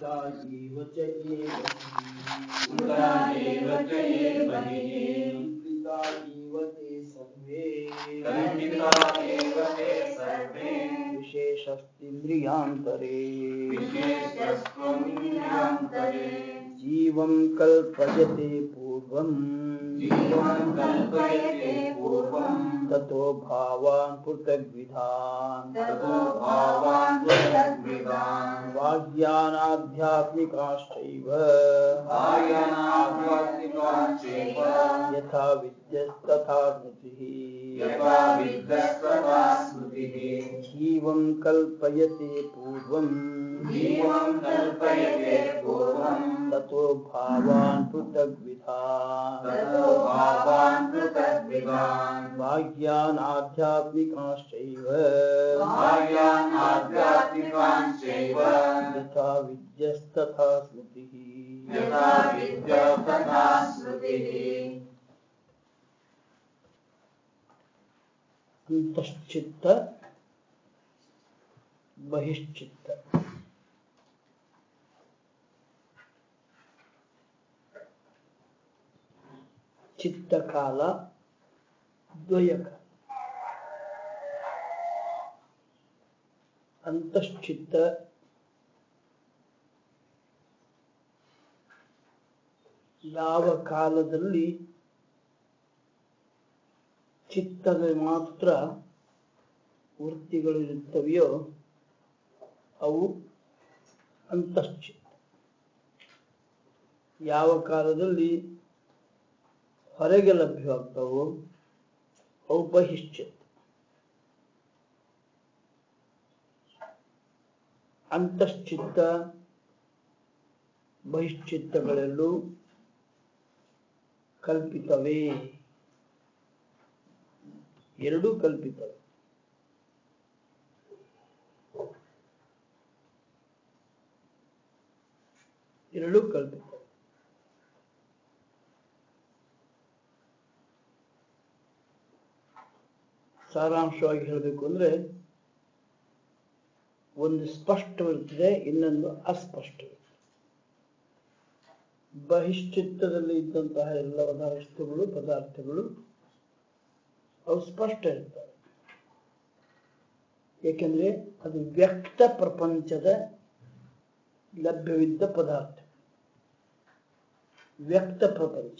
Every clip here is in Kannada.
उक्ता एव च एव उक्ता एव च एव हि। कल्पिता एव ते सर्वे कल्पिता एव ते सर्वे विशेषस्तिन्द्रियान्तरे विशेषस्त्वमिन्द्रियान्तरे जीवं कल्पयते पूर्वम् जीवं कल्पयते पूर्वं ततो भावान् पृथग्विधान् ततो भावान् पृथग्विधान् वाग्यानाध्यात्मिकाश्चैव आयनाध्यात्मिकाश्चैव यथा विद्यस्तथा स्मृतिः यथा विद्यस्तथा स्मृतिः जीवं कल्पयते पूर्वम् जीवं कल्पयते पूर्वं ततो भावान् पृथग्विधान् ततो भावान् पृथग्विधान् वाग्यानाध्यात्मिकाश्चैव आयान् आध्यात्मिकाश्चैव यथा विद्यस्तथा स्मृतिः यथा विद्यस्तथा स्मृतिः ಅಂತಶ್ಚಿತ್ತ ಬಹಿಶ್ಚಿತ್ತ ಚಿತ್ತಕಾಲ ದ್ವಯಕಾಲ ಅಂತಶ್ಚಿತ್ತ ಯಾವ ಕಾಲದಲ್ಲಿ ಚಿತ್ತದ ಮಾತ್ರ ವೃತ್ತಿಗಳಿರುತ್ತವೆಯೋ ಅವು ಅಂತಶ್ಚಿತ್ತ ಯಾವ ಕಾಲದಲ್ಲಿ ಹೊರಗೆ ಲಭ್ಯವಾಗ್ತವೋ ಅವು ಬಹಿಶ್ಚಿತ್ತ ಅಂತಶ್ಚಿತ್ತ ಬಹಿಶ್ಚಿತ್ತಗಳೆಲ್ಲೂ ಕಲ್ಪಿತವೇ ಎರಡೂ ಕಲ್ಪಿತವೆ ಎರಡೂ ಕಲ್ಪಿತವೆ ಸಾರಾಂಶವಾಗಿ ಹೇಳಬೇಕು ಅಂದ್ರೆ ಒಂದು ಸ್ಪಷ್ಟವಿರ್ತದೆ ಇನ್ನೊಂದು ಅಸ್ಪಷ್ಟವಿರ್ತದೆ ಬಹಿಶ್ಚಿತ್ತದಲ್ಲಿ ಇದ್ದಂತಹ ಎಲ್ಲ ವಸ್ತುಗಳು ಪದಾರ್ಥಗಳು ಅವು ಸ್ಪಷ್ಟ ಇರ್ತವೆ ಏಕೆಂದ್ರೆ ಅದು ವ್ಯಕ್ತ ಪ್ರಪಂಚದ ಲಭ್ಯವಿದ್ದ ಪದಾರ್ಥ ವ್ಯಕ್ತ ಪ್ರಪಂಚ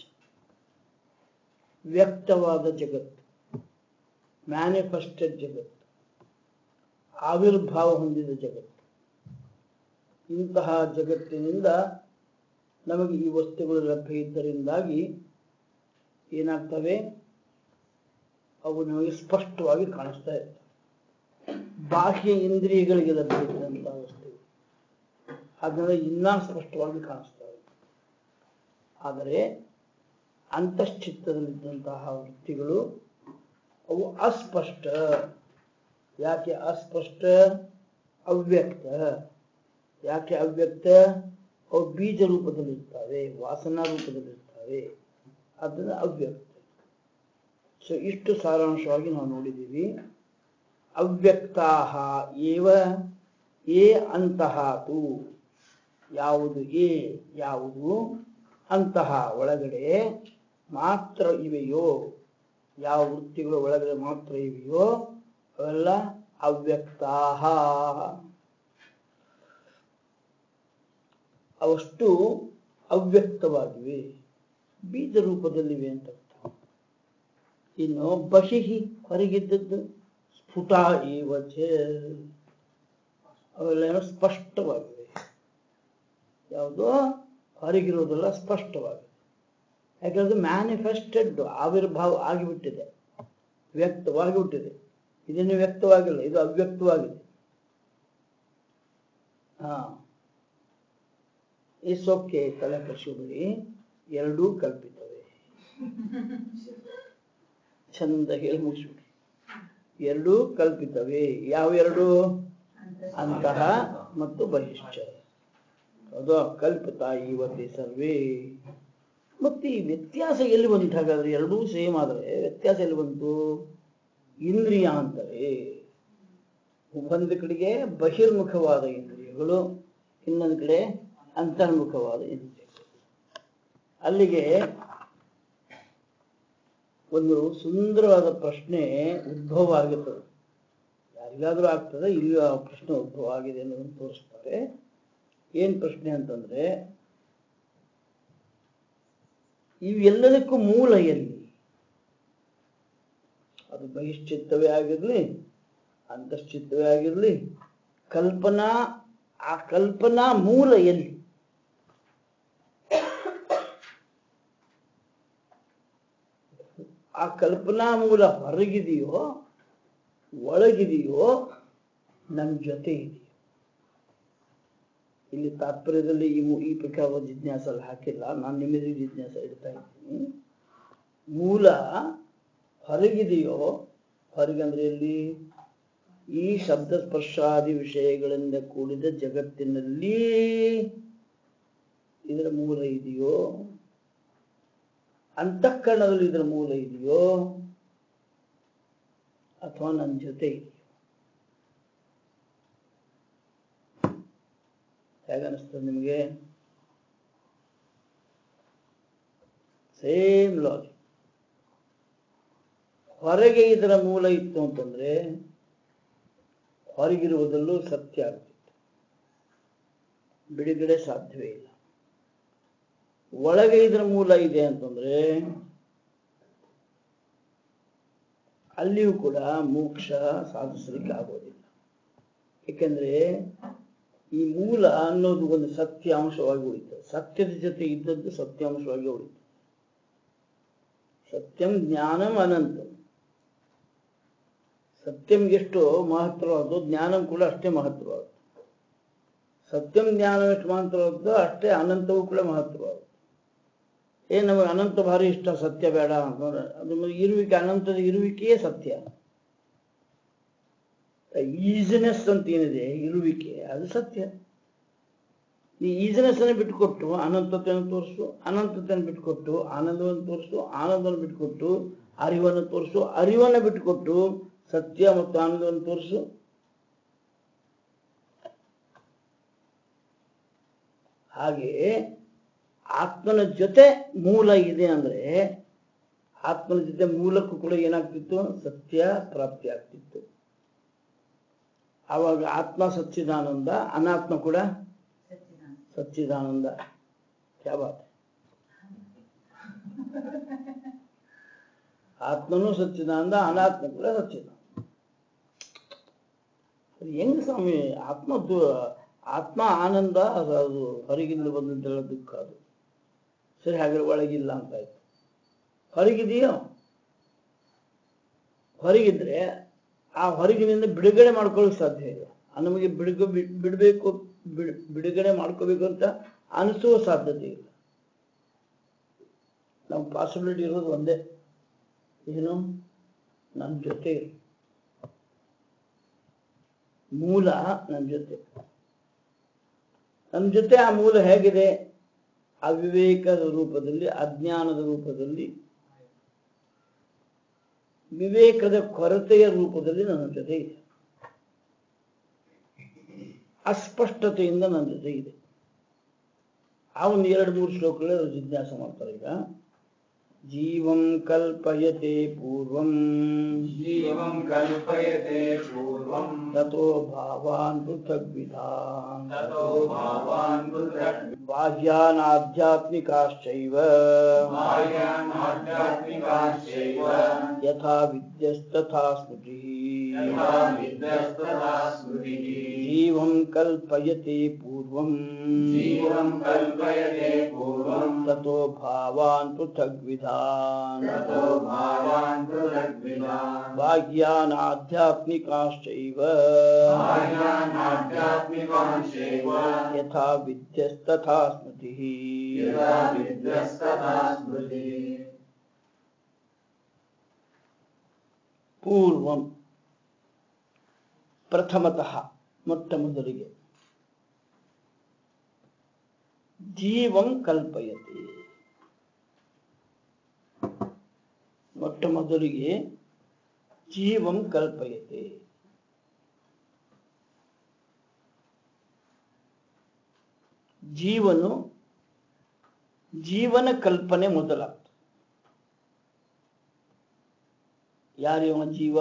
ವ್ಯಕ್ತವಾದ ಜಗತ್ತು ಮ್ಯಾನಿಫೆಸ್ಟೆಡ್ ಜಗತ್ತು ಆವಿರ್ಭಾವ ಹೊಂದಿದ ಜಗತ್ತು ಇಂತಹ ಜಗತ್ತಿನಿಂದ ನಮಗೆ ಈ ವಸ್ತುಗಳು ಲಭ್ಯ ಇದ್ದರಿಂದಾಗಿ ಏನಾಗ್ತವೆ ಅವು ನಮಗೆ ಸ್ಪಷ್ಟವಾಗಿ ಕಾಣಿಸ್ತಾ ಇರ್ತವೆ ಬಾಹ್ಯ ಇಂದ್ರಿಯಗಳಿಗೆ ಲಭ್ಯ ಇದ್ದಂತಹ ವಸ್ತುಗಳು ಅದನ್ನು ಇನ್ನೂ ಸ್ಪಷ್ಟವಾಗಿ ಕಾಣಿಸ್ತವೆ ಆದರೆ ಅಂತಶ್ಚಿತ್ತದಲ್ಲಿದ್ದಂತಹ ವೃತ್ತಿಗಳು ಅವು ಅಸ್ಪಷ್ಟ ಯಾಕೆ ಅಸ್ಪಷ್ಟ ಅವ್ಯಕ್ತ ಯಾಕೆ ಅವ್ಯಕ್ತ ಅವು ಬೀಜ ರೂಪದಲ್ಲಿರ್ತವೆ ವಾಸನಾ ರೂಪದಲ್ಲಿರ್ತವೆ ಅದನ್ನ ಅವ್ಯಕ್ತ ಸೊ ಇಷ್ಟು ಸಾರಾಂಶವಾಗಿ ನಾವು ನೋಡಿದ್ದೀವಿ ಅವ್ಯಕ್ತಾ ಏವ ಏ ಅಂತಹ ತು ಯಾವುದು ಏ ಯಾವುದು ಅಂತಹ ಒಳಗಡೆ ಮಾತ್ರ ಇವೆಯೋ ಯಾವ ವೃತ್ತಿಗಳು ಒಳಗಡೆ ಮಾತ್ರ ಇವೆಯೋ ಅವೆಲ್ಲ ಅವ್ಯಕ್ತಾ ಅವಷ್ಟು ಅವ್ಯಕ್ತವಾಗಿವೆ ಬೀಜ ರೂಪದಲ್ಲಿವೆ ಅಂತ ಅರ್ಥ. ಇನ್ನು ಬಹಿಹಿ ಹೊರಗಿದ್ದದ್ದು ಸ್ಫುಟ ಏವಚ ಅವೆಲ್ಲ ಸ್ಪಷ್ಟವಾಗಿವೆ ಯಾವುದು ಹೊರಗಿರೋದೆಲ್ಲ ಸ್ಪಷ್ಟವಾಗಿದೆ ಯಾಕಂದ್ರೆ ಮ್ಯಾನಿಫೆಸ್ಟೆಡ್ ಆವಿರ್ಭಾವ ಆಗಿಬಿಟ್ಟಿದೆ ವ್ಯಕ್ತವಾಗಿ ಬಿಟ್ಟಿದೆ ಇದನ್ನು ವ್ಯಕ್ತವಾಗಿಲ್ಲ ಇದು ಅವ್ಯಕ್ತವಾಗಿದೆ ಹಾ ಈ ಸೊಕ್ಕೆ ತಲೆ ಕಸಿಬಿಡಿ ಎರಡೂ ಕಲ್ಪಿತವೆ ಚಂದ ಹೇಳಿ ಮುಗಿಸ್ಬಿಡಿ ಎರಡೂ ಕಲ್ಪಿತವೆ ಯಾವ ಎರಡು ಅಂತಹ ಮತ್ತು ಬಹಿಷ್ಠ ಅದು ಕಲ್ಪಿತ ಇವತ್ತೇ ಸರ್ವೇ ಮತ್ತೆ ಈ ವ್ಯತ್ಯಾಸ ಎಲ್ಲಿ ಬಂತು ಹಾಗಾದ್ರೆ ಎರಡೂ ಸೇಮ್ ಆದರೆ ವ್ಯತ್ಯಾಸ ಎಲ್ಲಿ ಬಂತು ಇಂದ್ರಿಯ ಅಂತಾರೆ ಒಂದು ಕಡೆಗೆ ಬಹಿರ್ಮುಖವಾದ ಇಂದ್ರಿಯಗಳು ಇನ್ನೊಂದು ಕಡೆ ಅಂತರ್ಮುಖವಾದ ಇಂದ್ರಿಯ ಅಲ್ಲಿಗೆ ಒಂದು ಸುಂದರವಾದ ಪ್ರಶ್ನೆ ಉದ್ಭವ ಆಗುತ್ತದೆ ಯಾರಿಗಾದ್ರೂ ಆಗ್ತದೆ ಇಲ್ಲಿ ಆ ಪ್ರಶ್ನೆ ಉದ್ಭವ ಆಗಿದೆ ಅನ್ನೋದನ್ನು ತೋರಿಸ್ತಾರೆ ಏನ್ ಪ್ರಶ್ನೆ ಅಂತಂದ್ರೆ ಇವೆಲ್ಲದಕ್ಕೂ ಮೂಲ ಎಲ್ಲಿ ಅದು ಬಹಿಶ್ಚಿತ್ತವೇ ಆಗಿರ್ಲಿ ಅಂತಶ್ಚಿತ್ತವೇ ಆಗಿರ್ಲಿ ಕಲ್ಪನಾ ಆ ಕಲ್ಪನಾ ಮೂಲ ಎಲ್ಲಿ ಆ ಕಲ್ಪನಾ ಮೂಲ ಹೊರಗಿದೆಯೋ ಒಳಗಿದೆಯೋ ನಮ್ಮ ಜೊತೆ ಇದೆಯೋ ಇಲ್ಲಿ ತಾತ್ಪರ್ಯದಲ್ಲಿ ಈ ಮು- ಈ ಪ್ರಕಾರದ ಜಿಜ್ಞಾಸ ಅಲ್ಲಿ ಹಾಕಿಲ್ಲ ನಾನು ನಿಮಗೆ ಜಿಜ್ಞಾಸ ಇಡ್ತಾ ಇದ್ದೀನಿ ಮೂಲ ಹೊರಗಿದೆಯೋ ಹೊರಗಂದ್ರೆ ಎಲ್ಲಿ ಈ ಶಬ್ದ ಸ್ಪರ್ಶಾದಿ ವಿಷಯಗಳಿಂದ ಕೂಡಿದ ಜಗತ್ತಿನಲ್ಲಿ ಇದರ ಮೂಲ ಇದೆಯೋ ಅಂತಃಕರಣದಲ್ಲಿ ಇದರ ಮೂಲ ಇದೆಯೋ ಅಥವಾ ನನ್ನ ಜೊತೆ ಇದೆಯೋ ಹೇಗನ್ನಿಸ್ತದೆ ನಿಮಗೆ ಸೇಮ್ ಲಾಜಿಕ್ ಹೊರಗೆ ಇದರ ಮೂಲ ಇತ್ತು ಅಂತಂದ್ರೆ ಹೊರಗಿರುವುದಲ್ಲೂ ಸತ್ಯ ಆಗ್ತಿತ್ತು ಬಿಡುಗಡೆ ಸಾಧ್ಯವೇ ಇಲ್ಲ ಒಳಗೆ ಇದರ ಮೂಲ ಇದೆ ಅಂತಂದ್ರೆ ಅಲ್ಲಿಯೂ ಕೂಡ ಮೋಕ್ಷ ಸಾಧಿಸಲಿಕ್ಕೆ ಆಗೋದಿಲ್ಲ ಏಕೆಂದ್ರೆ ಈ ಮೂಲ ಅನ್ನೋದು ಒಂದು ಸತ್ಯಾಂಶವಾಗಿ ಉಳಿತದೆ ಸತ್ಯದ ಜೊತೆ ಇದ್ದದ್ದು ಸತ್ಯಾಂಶವಾಗಿ ಉಳಿತದೆ ಸತ್ಯಂ ಜ್ಞಾನಂ ಅನಂತಂ ಸತ್ಯಂ ಎಷ್ಟು ಮಹತ್ವವಾದೋ ಜ್ಞಾನಂ ಕೂಡ ಅಷ್ಟೇ ಮಹತ್ವವಾದ ಸತ್ಯಂ ಜ್ಞಾನ ಎಷ್ಟು ಮಹತ್ವವಾದೋ ಅಷ್ಟೇ ಅನಂತವೂ ಕೂಡ ಮಹತ್ವವಾದ ಏನ್ ನಮಗೆ ಅನಂತ ಭಾರಿ ಇಷ್ಟ ಸತ್ಯ ಬೇಡ ಅಂತಂದ್ರೆ ಅದು ನಮಗೆ ಇರುವಿಕೆ ಅನಂತದ ಇರುವಿಕೆಯೇ ಸತ್ಯ ಈಸಿನೆಸ್ ಅಂತ ಏನಿದೆ ಇರುವಿಕೆ ಅದು ಸತ್ಯ ಈ ಈಸಿನೆಸ್ ಅನ್ನು ಬಿಟ್ಟುಕೊಟ್ಟು ಅನಂತತೆಯನ್ನು ತೋರಿಸು ಅನಂತತೆಯನ್ನು ಬಿಟ್ಟುಕೊಟ್ಟು ಆನಂದವನ್ನು ತೋರಿಸು ಆನಂದವನ್ನು ಬಿಟ್ಟುಕೊಟ್ಟು ಅರಿವನ್ನು ತೋರಿಸು ಅರಿವನ್ನು ಬಿಟ್ಟುಕೊಟ್ಟು ಸತ್ಯ ಮತ್ತು ಆನಂದವನ್ನು ತೋರಿಸು ಹಾಗೆಯೇ ಆತ್ಮನ ಜೊತೆ ಮೂಲ ಇದೆ ಅಂದ್ರೆ ಆತ್ಮನ ಜೊತೆ ಮೂಲಕ್ಕೂ ಕೂಡ ಏನಾಗ್ತಿತ್ತು ಸತ್ಯ ಪ್ರಾಪ್ತಿ ಆಗ್ತಿತ್ತು ಆವಾಗ ಆತ್ಮ ಸಚ್ಚಿದಾನಂದ ಅನಾತ್ಮ ಕೂಡ ಸಚ್ಚಿದಾನಂದ ಕ್ಯಾ ಬಾತ್ ಆತ್ಮನೂ ಸಚ್ಚಿದಾನಂದ ಅನಾತ್ಮ ಕೂಡ ಸಚ್ಚಿದಾನಂದ ಅದು ಹೆಂಗ್ ಸ್ವಾಮಿ ಆತ್ಮ ದು- ಆತ್ಮ ಆನಂದ ಅದು ಅದು ಹೊರಗಿಂದ ಬಂದಂತೆಲ್ಲ ದುಃಖ ಅದು ಸರಿ ಹಾಗಾದ್ರೆ ಒಳಗಿಲ್ಲ ಅಂತ ಆಯ್ತು ಹೊರಗಿದೆಯೋ ಹೊರಗಿದ್ರೆ ಆ ಹೊರಗಿನಿಂದ ಬಿಡುಗಡೆ ಮಾಡ್ಕೊಳ್ಳೋಕೆ ಸಾಧ್ಯ ಇಲ್ಲ ಆ ನಮಗೆ ಬಿಡುಗ ಬಿಡ್- ಬಿಡ್ಬೇಕು ಬಿಡ್- ಬಿಡುಗಡೆ ಮಾಡ್ಕೋಬೇಕು ಅಂತ ಅನಿಸುವ ಸಾಧ್ಯತೆ ಇಲ್ಲ ನಾವು ಪಾಸಿಬಿಲಿಟಿ ಇರೋದು ಒಂದೇ ಏನು ನನ್ನ ಜೊತೆ ಇರು. ಮೂಲ ನನ್ನ ಜೊತೆ ನನ್ನ ಜೊತೆ ಆ ಮೂಲ ಹೇಗಿದೆ ಅವಿವೇಕದ ರೂಪದಲ್ಲಿ ಅಜ್ಞಾನದ ರೂಪದಲ್ಲಿ ವಿವೇಕದ ಕೊರತೆಯ ರೂಪದಲ್ಲಿ ನನ್ನ ಜೊತೆ ಇದೆ ಅಸ್ಪಷ್ಟತೆಯಿಂದ ನನ್ನ ಜೊತೆ ಇದೆ ಆ ಒಂದು ಎರಡು ಮೂರು ಶ್ಲೋಕಗಳು ಜಿಜ್ಞಾಸ ಮಾಡ್ತಾರೆ ಈಗ ಜೀವಂ ಕಲ್ಪಯತೆ ಪೂರ್ವಂ जीवं कल्पयते पूर्वम् ತಥೋ ಭಾವಾನ್ ಪೃಥಗ್ವಿಧಾನ್ ततो भावान् पृथक् ಬಾಹ್ಯಾನಾಧ್ಯಾತ್ಮಿಕಾಶ್ಚೈವ बाह्यानाध्यात्मिकाश्चैव ಯಥಾ ವಿದ್ಯಸ್ತಥಾ ಸ್ಮೃತಿ यथा विद्यस्तथा स्मृतिः ಜೀವಂ ಕಲ್ಪಯತೆ ಪೂರ್ವಂ जीवं कल्पयते पूर्वम् ತಥೋ ಭಾವಾನ್ ಪೃಥಗ್ವಿಧಾನ್ ततो भावान् पृथग्विधान् ಬಾಹ್ಯಾನಾಧ್ಯಾತ್ಮಿಕಾಶ್ಚೈವ बाह्यानाध्यात्मिकांश्चैव ಯಥಾ ವಿದ್ಯಸ್ತಥಾ ಸ್ಮೃತಿ यथा विद्यस्तथा स्मृतिः ಪೂರ್ವಂ ಪ್ರಥಮತಃ ಮೊಟ್ಟ ಮೊದಲಿಗೆ ಜೀವಂ ಕಲ್ಪಯತೆ ಮೊಟ್ಟ ಮೊದಲಿಗೆ ಜೀವಂ ಕಲ್ಪಯತೆ ಜೀವನು ಜೀವನ ಕಲ್ಪನೆ ಮೊದಲಾಗ್ತದೆ ಯಾರಿವ ಜೀವ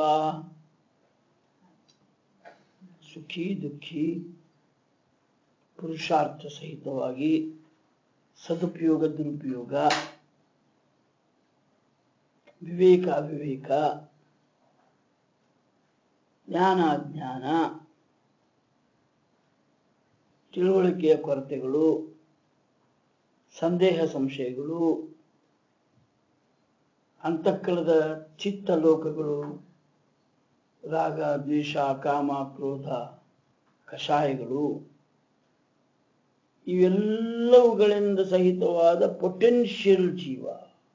ಸುಖಿ ದುಃಖಿ ಪುರುಷಾರ್ಥ ಸಹಿತವಾಗಿ ಸದುಪಯೋಗ ದುರುಪಯೋಗ ವಿವೇಕ ಅವಿವೇಕ ಜ್ಞಾನ ಅಜ್ಞಾನ ತಿಳುವಳಿಕೆಯ ಕೊರತೆಗಳು ಸಂದೇಹ ಸಂಶಯಗಳು ಅಂತಃಕರಣದ ಚಿತ್ತ ಲೋಕಗಳು ರಾಗ ದ್ವೇಷ ಕಾಮ ಕ್ರೋಧ ಕಷಾಯಗಳು ಇವೆಲ್ಲವುಗಳಿಂದ ಸಹಿತವಾದ ಪೊಟೆನ್ಷಿಯಲ್ ಜೀವ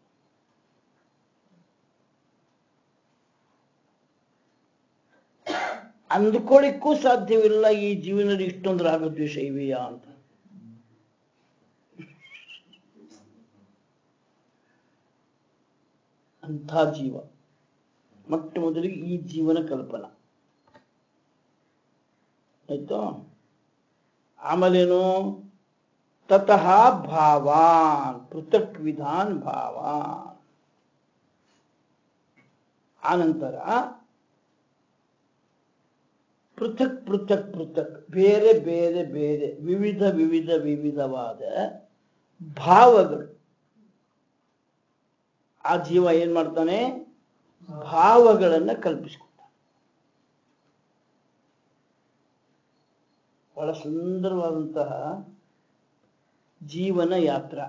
ಅಂದ್ಕೊಳ್ಳಿಕ್ಕೂ ಸಾಧ್ಯವಿಲ್ಲ ಈ ಜೀವನದಲ್ಲಿ ಇಷ್ಟೊಂದು ರಾಗದ್ವೇಷ ಇವೆಯಾ ಅಂತ ಅಂಥ ಜೀವ ಮೊಟ್ಟ ಮೊದಲಿಗೆ ಈ ಜೀವನ ಕಲ್ಪನಾ ಆಯ್ತು ಆಮೇಲೇನು ತತಃ ಭಾವಾನ್ ಪೃಥಕ್ ವಿಧಾನ್ ಭಾವಾನ್ ಆನಂತರ ಪೃಥಕ್ ಪೃಥಕ್ ಪೃಥಕ್ ಬೇರೆ ಬೇರೆ ಬೇರೆ ವಿವಿಧ ವಿವಿಧ ವಿವಿಧವಾದ ಭಾವಗಳು ಆ ಜೀವ ಏನ್ ಮಾಡ್ತಾನೆ ಭಾವಗಳನ್ನ ಕಲ್ಪಿಸ್ಕೊತಾನೆ ಬಹಳ ಸುಂದರವಾದಂತಹ ಜೀವನ ಯಾತ್ರ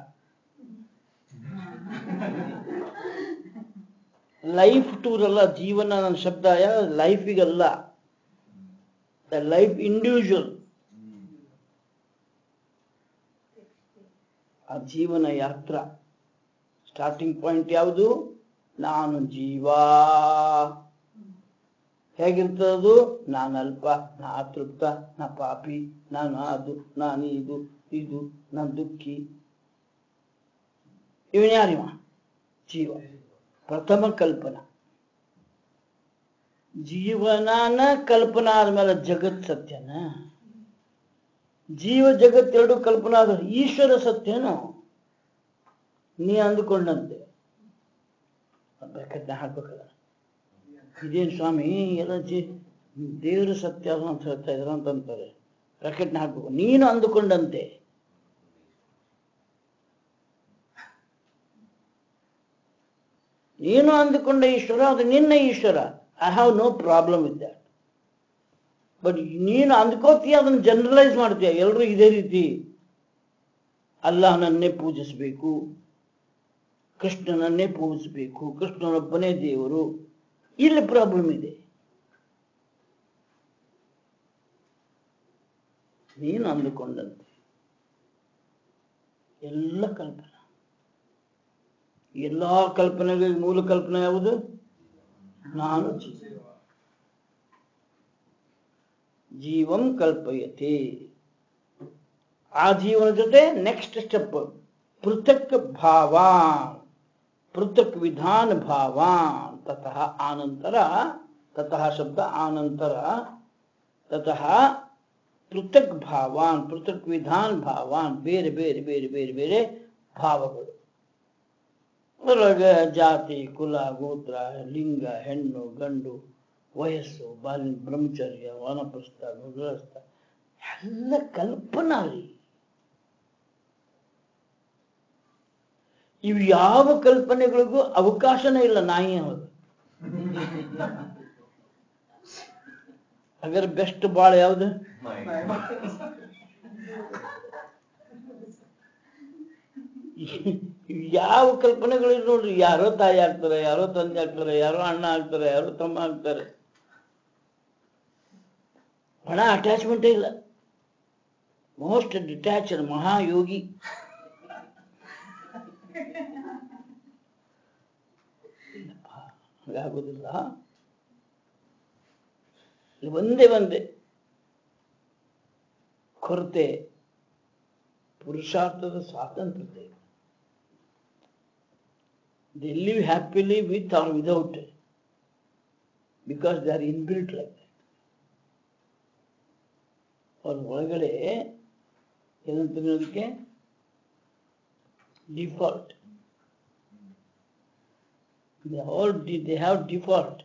ಲೈಫ್ ಟೂರ್ ಅಲ್ಲ ಜೀವನ ನನ್ನ ಶಬ್ದ ಲೈಫಿಗಲ್ಲ ದ ಲೈಫ್ ಇಂಡಿವಿಜುವಲ್ ಆ ಜೀವನ ಯಾತ್ರ ಸ್ಟಾರ್ಟಿಂಗ್ ಪಾಯಿಂಟ್ ಯಾವುದು ನಾನು ಜೀವ ಹೇಗಿರ್ತದದು ನಾನು ಅಲ್ಪ ನಾ ಅತೃಪ್ತ ನಾ ಪಾಪಿ ನಾನು ಅದು ನಾನು ಇದು ಇದು ನಾನು ದುಃಖಿ ಇವನ್ ಯಾರಿವ ಜೀವ ಪ್ರಥಮ ಕಲ್ಪನಾ ಜೀವನಾನ ಕಲ್ಪನಾ ಆದ್ಮೇಲೆ ಜಗತ್ ಸತ್ಯನ ಜೀವ ಜಗತ್ ಎರಡು ಕಲ್ಪನಾ ಆದ್ರೆ ಈಶ್ವರ ಸತ್ಯನೋ ನೀ ಅಂದುಕೊಂಡಂತೆ ಬೇಕಾದ್ರೆ ಹಾಕ್ಬೇಕಲ್ಲ ಇದೇನು ಸ್ವಾಮಿ ಎಲ್ಲ ಜೀ ದೇವರು ಸತ್ಯ ಅಲ್ಲ ಅಂತ ಹೇಳ್ತಾ ಇದ್ರ ಅಂತಂತಾರೆ ಬ್ರಾಕೆಟ್ನ ಹಾಕ್ಬೇಕು ನೀನು ಅಂದುಕೊಂಡಂತೆ ನೀನು ಅಂದುಕೊಂಡ ಈಶ್ವರ ಅದು ನಿನ್ನ Ishwara I have no problem with that but ನೀನು ಅಂದ್ಕೋತೀಯ ಅದನ್ನು ಜನರಲೈಸ್ ಮಾಡ್ತೀಯ ಎಲ್ಲರೂ ಇದೇ ರೀತಿ ಅಲ್ಲಾಹನನ್ನೇ ಪೂಜಿಸಬೇಕು ಕೃಷ್ಣನನ್ನೇ ಪೂಜಿಸಬೇಕು ಕೃಷ್ಣನೊಬ್ಬನೇ ದೇವರು ಇಲ್ಲಿ ಪ್ರಾಬ್ಲಮ್ ಇದೆ ನೀನು ಅಂದುಕೊಂಡಂತೆ ಎಲ್ಲ ಕಲ್ಪನೆ ಎಲ್ಲಾ ಕಲ್ಪನೆಗಳಿಗೆ ಮೂಲ ಕಲ್ಪನೆ ಯಾವುದು ನಾನು ಜೀವ ಜೀವಂ ಕಲ್ಪಯತೆ ಆ ಜೀವನ ಜೊತೆ ನೆಕ್ಸ್ಟ್ ಸ್ಟೆಪ್ ಪೃಥಕ್ ಭಾವಾನ್ ಪೃಥಕ್ ವಿಧಾನ ಭಾವಾನ್ ತತಃ ಆನಂತರ ತತಃ ಶಬ್ದ ಆನಂತರ ತತಃ ಪೃಥಕ್ ಭಾವಾನ್ ಪೃಥಕ್ ವಿಧಾನ್ ಭಾವಾನ್ ಬೇರೆ ಬೇರೆ ಬೇರೆ ಬೇರೆ ಬೇರೆ ಭಾವಗಳು ಅದ್ರೊಳಗೆ ಜಾತಿ ಕುಲ ಗೋತ್ರ ಲಿಂಗ ಹೆಣ್ಣು ಗಂಡು ವಯಸ್ಸು ಬಾಲ್ಯ ಬ್ರಹ್ಮಚರ್ಯ ವಾನಪ್ರಸ್ಥ ಗೃಹಸ್ಥ ಎಲ್ಲ ಕಲ್ಪನಾ ರೀ ಇವು ಯಾವ ಕಲ್ಪನೆಗಳಿಗೂ ಅವಕಾಶನೇ ಇಲ್ಲ ನಾಯಿ ಅನ್ನೋದು ಹಾಗಾದ್ರೆ ಬೆಸ್ಟ್ ಬಾಳ ಯಾವ್ದು ಯಾವ ಕಲ್ಪನೆಗಳಿಲ್ಲ ನೋಡ್ರಿ ಯಾರೋ ತಾಯಿ ಆಗ್ತಾರೆ ಯಾರೋ ತಂದೆ ಆಗ್ತಾರೆ ಯಾರೋ ಅಣ್ಣ ಆಗ್ತಾರೆ ಯಾರೋ ತಮ್ಮ ಆಗ್ತಾರೆ ಬಹಳ ಅಟ್ಯಾಚ್ಮೆಂಟೇ ಇಲ್ಲ ಮೋಸ್ಟ್ ಡಿಟ್ಯಾಚ್ಡ್ ಮಹಾಯೋಗಿ ಹಾಗಾಗೋದಿಲ್ಲ ಇಲ್ಲಿ ಒಂದೇ ಒಂದೇ ಕೊರತೆ ಪುರುಷಾರ್ಥದ ಸ್ವಾತಂತ್ರ್ಯತೆ they live happily with or without because they are inbuilt like ಅವ್ರ ಒಳಗಡೆ ಏನಂತೀವಿ ಅದಕ್ಕೆ default they all they have default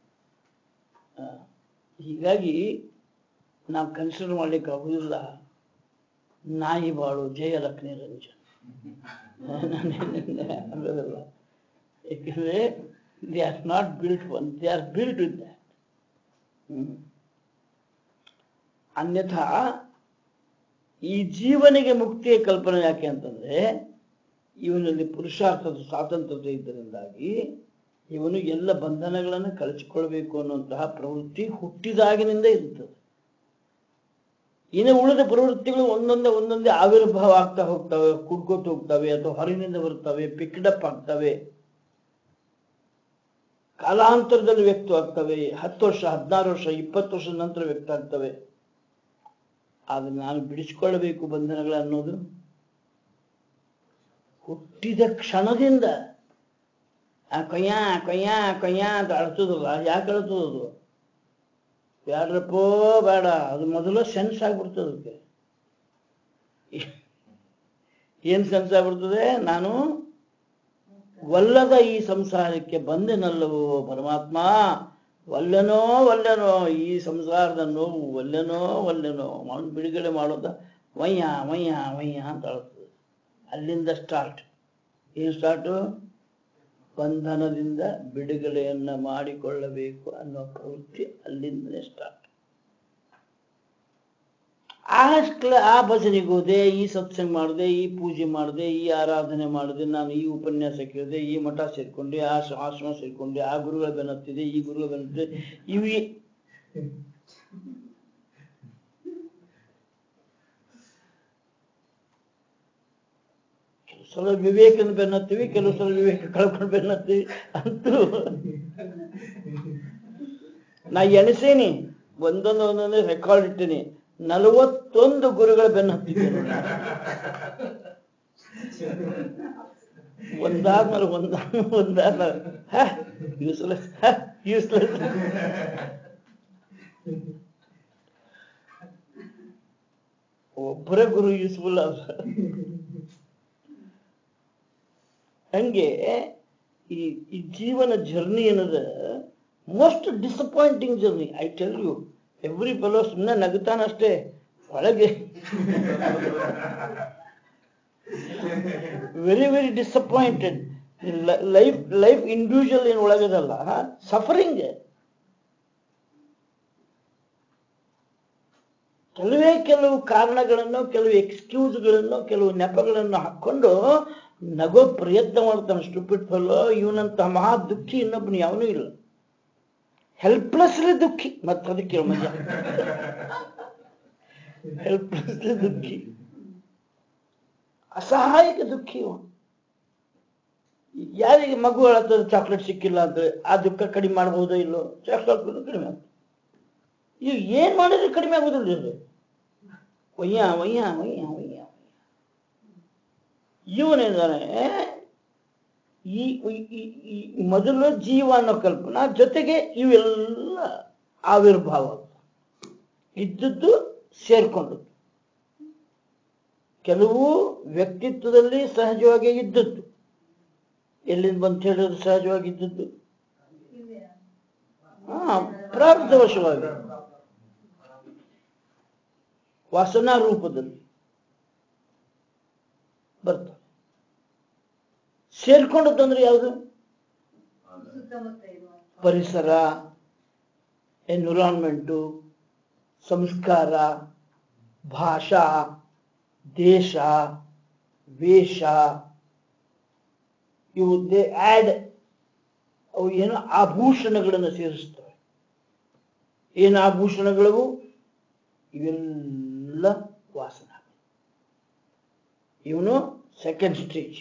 ಹೀಗಾಗಿ ನಾವು ಕನ್ಸಿಡರ್ ಮಾಡ್ಲಿಕ್ಕೆ ಆಗುದಿಲ್ಲ ನಾಯಿ ಬಾಳು ಜಯಲಕ್ಷ್ಮಿ ರಂಜನ್ ಅನ್ನೋದಿಲ್ಲ ಯಾಕಂದ್ರೆ they are not built one they are built with that ಅನ್ಯಥಾ ಈ ಜೀವನಿಗೆ ಮುಕ್ತಿಯ ಕಲ್ಪನೆ ಯಾಕೆ ಅಂತಂದ್ರೆ ಇವನಲ್ಲಿ ಪುರುಷಾರ್ಥದ ಸ್ವಾತಂತ್ರ್ಯತೆ ಇದ್ದರಿಂದಾಗಿ ಇವನು ಎಲ್ಲ ಬಂಧನಗಳನ್ನು ಕಳಚಿಕೊಳ್ಬೇಕು ಅನ್ನುವಂತಹ ಪ್ರವೃತ್ತಿ ಹುಟ್ಟಿದಾಗಿನಿಂದ ಇರುತ್ತದೆ ಇನ್ನು ಉಳಿದ ಪ್ರವೃತ್ತಿಗಳು ಒಂದೊಂದೇ ಒಂದೊಂದೇ ಆವಿರ್ಭಾವ ಆಗ್ತಾ ಹೋಗ್ತವೆ ಕುಡ್ಕೋತ ಹೋಗ್ತವೆ ಅಥವಾ ಹೊರಗಿನಿಂದ ಬರ್ತವೆ ಪಿಕ್ಡಪ್ ಆಗ್ತವೆ ಕಾಲಾಂತರದಲ್ಲಿ ವ್ಯಕ್ತವಾಗ್ತವೆ ಹತ್ತು ವರ್ಷ ಹದಿನಾರು ವರ್ಷ ಇಪ್ಪತ್ತು ವರ್ಷದ ನಂತರ ವ್ಯಕ್ತ ಆಗ್ತವೆ ಆದ್ರೆ ನಾನು ಬಿಡಿಸಿಕೊಳ್ಳಬೇಕು ಬಂಧನಗಳು ಅನ್ನೋದು ಹುಟ್ಟಿದ ಕ್ಷಣದಿಂದ ಆ ಕೊಯ್ಯ ಕೊಯ್ಯ ಕೊಯ್ಯ ಅಂತ ಅಳ್ತದಲ್ಲ ಯಾಕೆ ಅಳ್ತದದು ಬ್ಯಾಡ್ರಪ್ಪೋ ಬೇಡ ಅದು ಮೊದಲು ಸೆನ್ಸ್ ಆಗ್ಬಿಡ್ತದೆ ಅದಕ್ಕೆ ಏನ್ ಸೆನ್ಸ್ ಆಗ್ಬಿಡ್ತದೆ ನಾನು ಒಲ್ಲದ ಈ ಸಂಸಾರಕ್ಕೆ ಬಂದೆನಲ್ಲವೋ ಪರಮಾತ್ಮ ಒಲ್ಲೆನೋ ಒಲ್ಲೆನೋ ಈ ಸಂಸಾರದ ನೋವು ಒಲ್ಲೆನೋ ಒಲ್ಲೆನೋ ಮೌನ್ ಬಿಡುಗಡೆ ಮಾಡೋದ ವಯ್ಯ ವಯ್ಯ ವಯ್ಯ ಅಂತ ಅಳ್ತದೆ ಅಲ್ಲಿಂದ ಸ್ಟಾರ್ಟ್ ಏನು ಸ್ಟಾರ್ಟು ಬಂಧನದಿಂದ ಬಿಡುಗಡೆಯನ್ನ ಮಾಡಿಕೊಳ್ಳಬೇಕು ಅನ್ನೋ ಪ್ರವೃತ್ತಿ ಅಲ್ಲಿಂದಲೇ ಸ್ಟಾರ್ಟ್ ಆ ಕ್ಲ ಆ ಭಜನೆಗೆ ಹೋದೆ ಈ ಸತ್ಸಂಗ ಮಾಡಿದೆ ಈ ಪೂಜೆ ಮಾಡಿದೆ ಈ ಆರಾಧನೆ ಮಾಡಿದೆ ನಾನು ಈ ಉಪನ್ಯಾಸ ಕೇಳಿದೆ ಈ ಮಠ ಸೇರ್ಕೊಂಡೆ ಆ ಶ- ಆಶ್ರಮ ಸೇರ್ಕೊಂಡೆ ಆ ಗುರುಗಳ ಬೆನ್ನತ್ತಿದೆ ಈ ಗುರುಗಳ ಬೆನ್ನತ್ತಿದೆ ಇವು ಕೆಲವು ಸಲ ವಿವೇಕನ ಬೆನ್ನತ್ತೀವಿ ಕೆಲವು ಸಲ ವಿವೇಕ ಕಳ್ಕೊಂಡು ಬೆನ್ನತ್ತೀವಿ ಅಂತೂ ನಾ ಎಣಿಸೇನಿ ಒಂದೊಂದು ಒಂದೊಂದು ರೆಕಾರ್ಡ್ ಇಟ್ಟೀನಿ ನಲವತ್ತೊಂದು ಗುರುಗಳ ಬೆನ್ನ ಹತ್ತಿದ್ದೇನೆ ನಾನು. ಒಂದಾದ್ಮೇಲೆ ಒಂದಾದ ಒಂದಾದ್ಮೇಲೆ ಯೂಸ್ಲೆಸ್ ಯೂಸ್ಲೆಸ್ ಒಬ್ಬರೇ ಗುರು ಯೂಸ್ಫುಲ್ ಅಲ್ಲ ಹಂಗೆ ಈ ಈ ಜೀವನ ಜರ್ನಿ ಏನದ most disappointing journey I tell you every fellow ಸುಮ್ಮನೆ ನಗುತ್ತಾನಷ್ಟೇ ಒಳಗೆ very very disappointed life life individual ಏನು ಒಳಗದಲ್ಲ ಸಫರಿಂಗ್ ಕೆಲವೇ ಕೆಲವು ಕಾರಣಗಳನ್ನು ಕೆಲವು ಎಕ್ಸ್ಕ್ಯೂಸ್ಗಳನ್ನು ಕೆಲವು ನೆಪಗಳನ್ನು ಹಾಕೊಂಡು ನಗೋ ಪ್ರಯತ್ನ ಮಾಡ್ತಾನೆ ಸ್ಟುಪಿಡ್ ಫೆಲ್ಲೋ ಇವನಂತ ಮಹಾ ದುಃಖಿ ಇನ್ನೊಬ್ಬನು ಯಾವನೂ ಇಲ್ಲ ಹೆಲ್ಪ್ಲೆಸ್ಲಿ ದುಃಖಿ ಮತ್ತೆ ಅದಕ್ಕೆ ಮಜಾ ಹೆಲ್ಪ್ಲೆಸ್ಲಿ ದುಃಖಿ ಅಸಹಾಯಕ ದುಃಖಿ ಇವ ಯಾರಿಗೆ ಮಗು ಅಳತದ ಚಾಕ್ಲೇಟ್ ಸಿಕ್ಕಿಲ್ಲ ಅಂದ್ರೆ ಆ ದುಃಖ ಕಡಿಮೆ ಮಾಡ್ಬೋದೋ ಇಲ್ಲೋ ಚಾಕ್ಲೇಟ್ ಕಡಿಮೆ ಆಗ್ತದೆ ಇವು ಏನ್ ಮಾಡಿದ್ರೆ ಕಡಿಮೆ ಆಗೋದಿಲ್ಲ ಇದು ಒಯ್ಯ ಒಯ್ಯ ಒಯ್ಯ ಒಯ್ಯ ಇವನೇಂದಾನೆ ಈ ಈ- ಈ- ಈ ಮೊದಲು ಜೀವ ಅನ್ನೋ ಕಲ್ಪನಾ ಜೊತೆಗೆ ಇವೆಲ್ಲ ಆವಿರ್ಭಾವ ಇದ್ದದ್ದು ಸೇರ್ಕೊಂಡದ್ದು ಕೆಲವು ವ್ಯಕ್ತಿತ್ವದಲ್ಲಿ ಸಹಜವಾಗಿ ಇದ್ದದ್ದು ಎಲ್ಲಿಂದ ಬಂತ ಹೇಳಿದ್ರೆ ಸಹಜವಾಗಿ ಇದ್ದದ್ದು ಹಾ ಪ್ರಾರಬ್ಧವಶವಾಗಿ ವಾಸನಾ ರೂಪದಲ್ಲಿ ಬರ್ತವೆ ಸೇರ್ಕೊಂಡದಂದ್ರೆ ಯಾವುದು ಸುತ್ತಮುತ್ತ ಇರುವ ಪರಿಸರ ಎನ್ವಿರಾನ್ಮೆಂಟು ಸಂಸ್ಕಾರ ಭಾಷಾ ದೇಶ ವೇಷ ಇವು ದೇ ಆಡ್ ಅವು ಏನು ಆಭೂಷಣಗಳನ್ನು ಸೇರಿಸ್ತವೆ ಏನು ಆಭೂಷಣಗಳು ಇವೆಲ್ಲ ವಾಸನ ಇವನು ಸೆಕೆಂಡ್ ಸ್ಟೇಜ್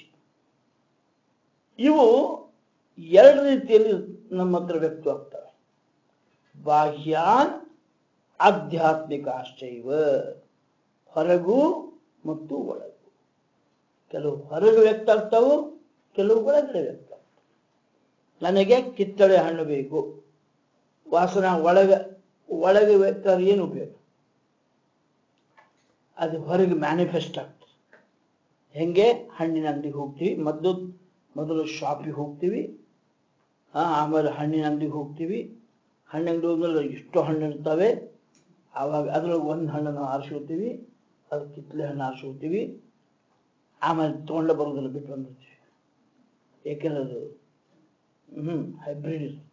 ಇವು ಎರಡು ರೀತಿಯಲ್ಲಿ ನಮ್ಮ ಹತ್ರ ವ್ಯಕ್ತವಾಗ್ತವೆ ಬಾಹ್ಯಾನ್ ಆಧ್ಯಾತ್ಮಿಕ ಆಶ್ಚೈವ ಹೊರಗು ಮತ್ತು ಒಳಗು ಕೆಲವು ಹೊರಗೆ ವ್ಯಕ್ತ ಆಗ್ತಾವು ಕೆಲವು ಒಳಗಡೆ ವ್ಯಕ್ತ ಆಗ್ತಾವು ನನಗೆ ಕಿತ್ತಳೆ ಹಣ್ಣು ಬೇಕು ವಾಸನ ಒಳಗ ಒಳಗೆ ವ್ಯಕ್ತ ಆದ್ರೆ ಏನು ಉಪಯೋಗ ಅದು ಹೊರಗೆ ಮ್ಯಾನಿಫೆಸ್ಟ್ ಆಗ್ತದೆ ಹೆಂಗೆ ಹಣ್ಣಿನ ಅಂಗಡಿಗೆ ಹೋಗ್ತೀವಿ ಮೊದಲು ಮೊದಲು ಶಾಪಿಗೆ ಹೋಗ್ತೀವಿ ಆ, ಆಮೇಲೆ ಹಣ್ಣಿನ ಅಂಗಡಿಗೆ ಹೋಗ್ತೀವಿ ಹಣ್ಣಿನ ಅಂಗಡಿ ಹೋದ್ಮೇಲೆ ಎಷ್ಟು ಹಣ್ಣು ಇರ್ತವೆ ಆವಾಗ ಅದ್ರೊಳಗೆ ಒಂದು ಹಣ್ಣನ್ನು ಆರಿಸ್ಕೊತೀವಿ ಅದು ಕಿತ್ತಲೆ ಹಣ್ಣು ಆರಿಸ್ಕೊತೀವಿ ಆಮೇಲೆ ತೊಗೊಂಡು ಬರೋದಿಲ್ಲ ಬಿಟ್ಟು ಬಂದಿರ್ತೀವಿ ಏಕೆಂದ್ರೆ ಅದು ಹ್ಞೂ ಹೈಬ್ರಿಡ್ ಇದು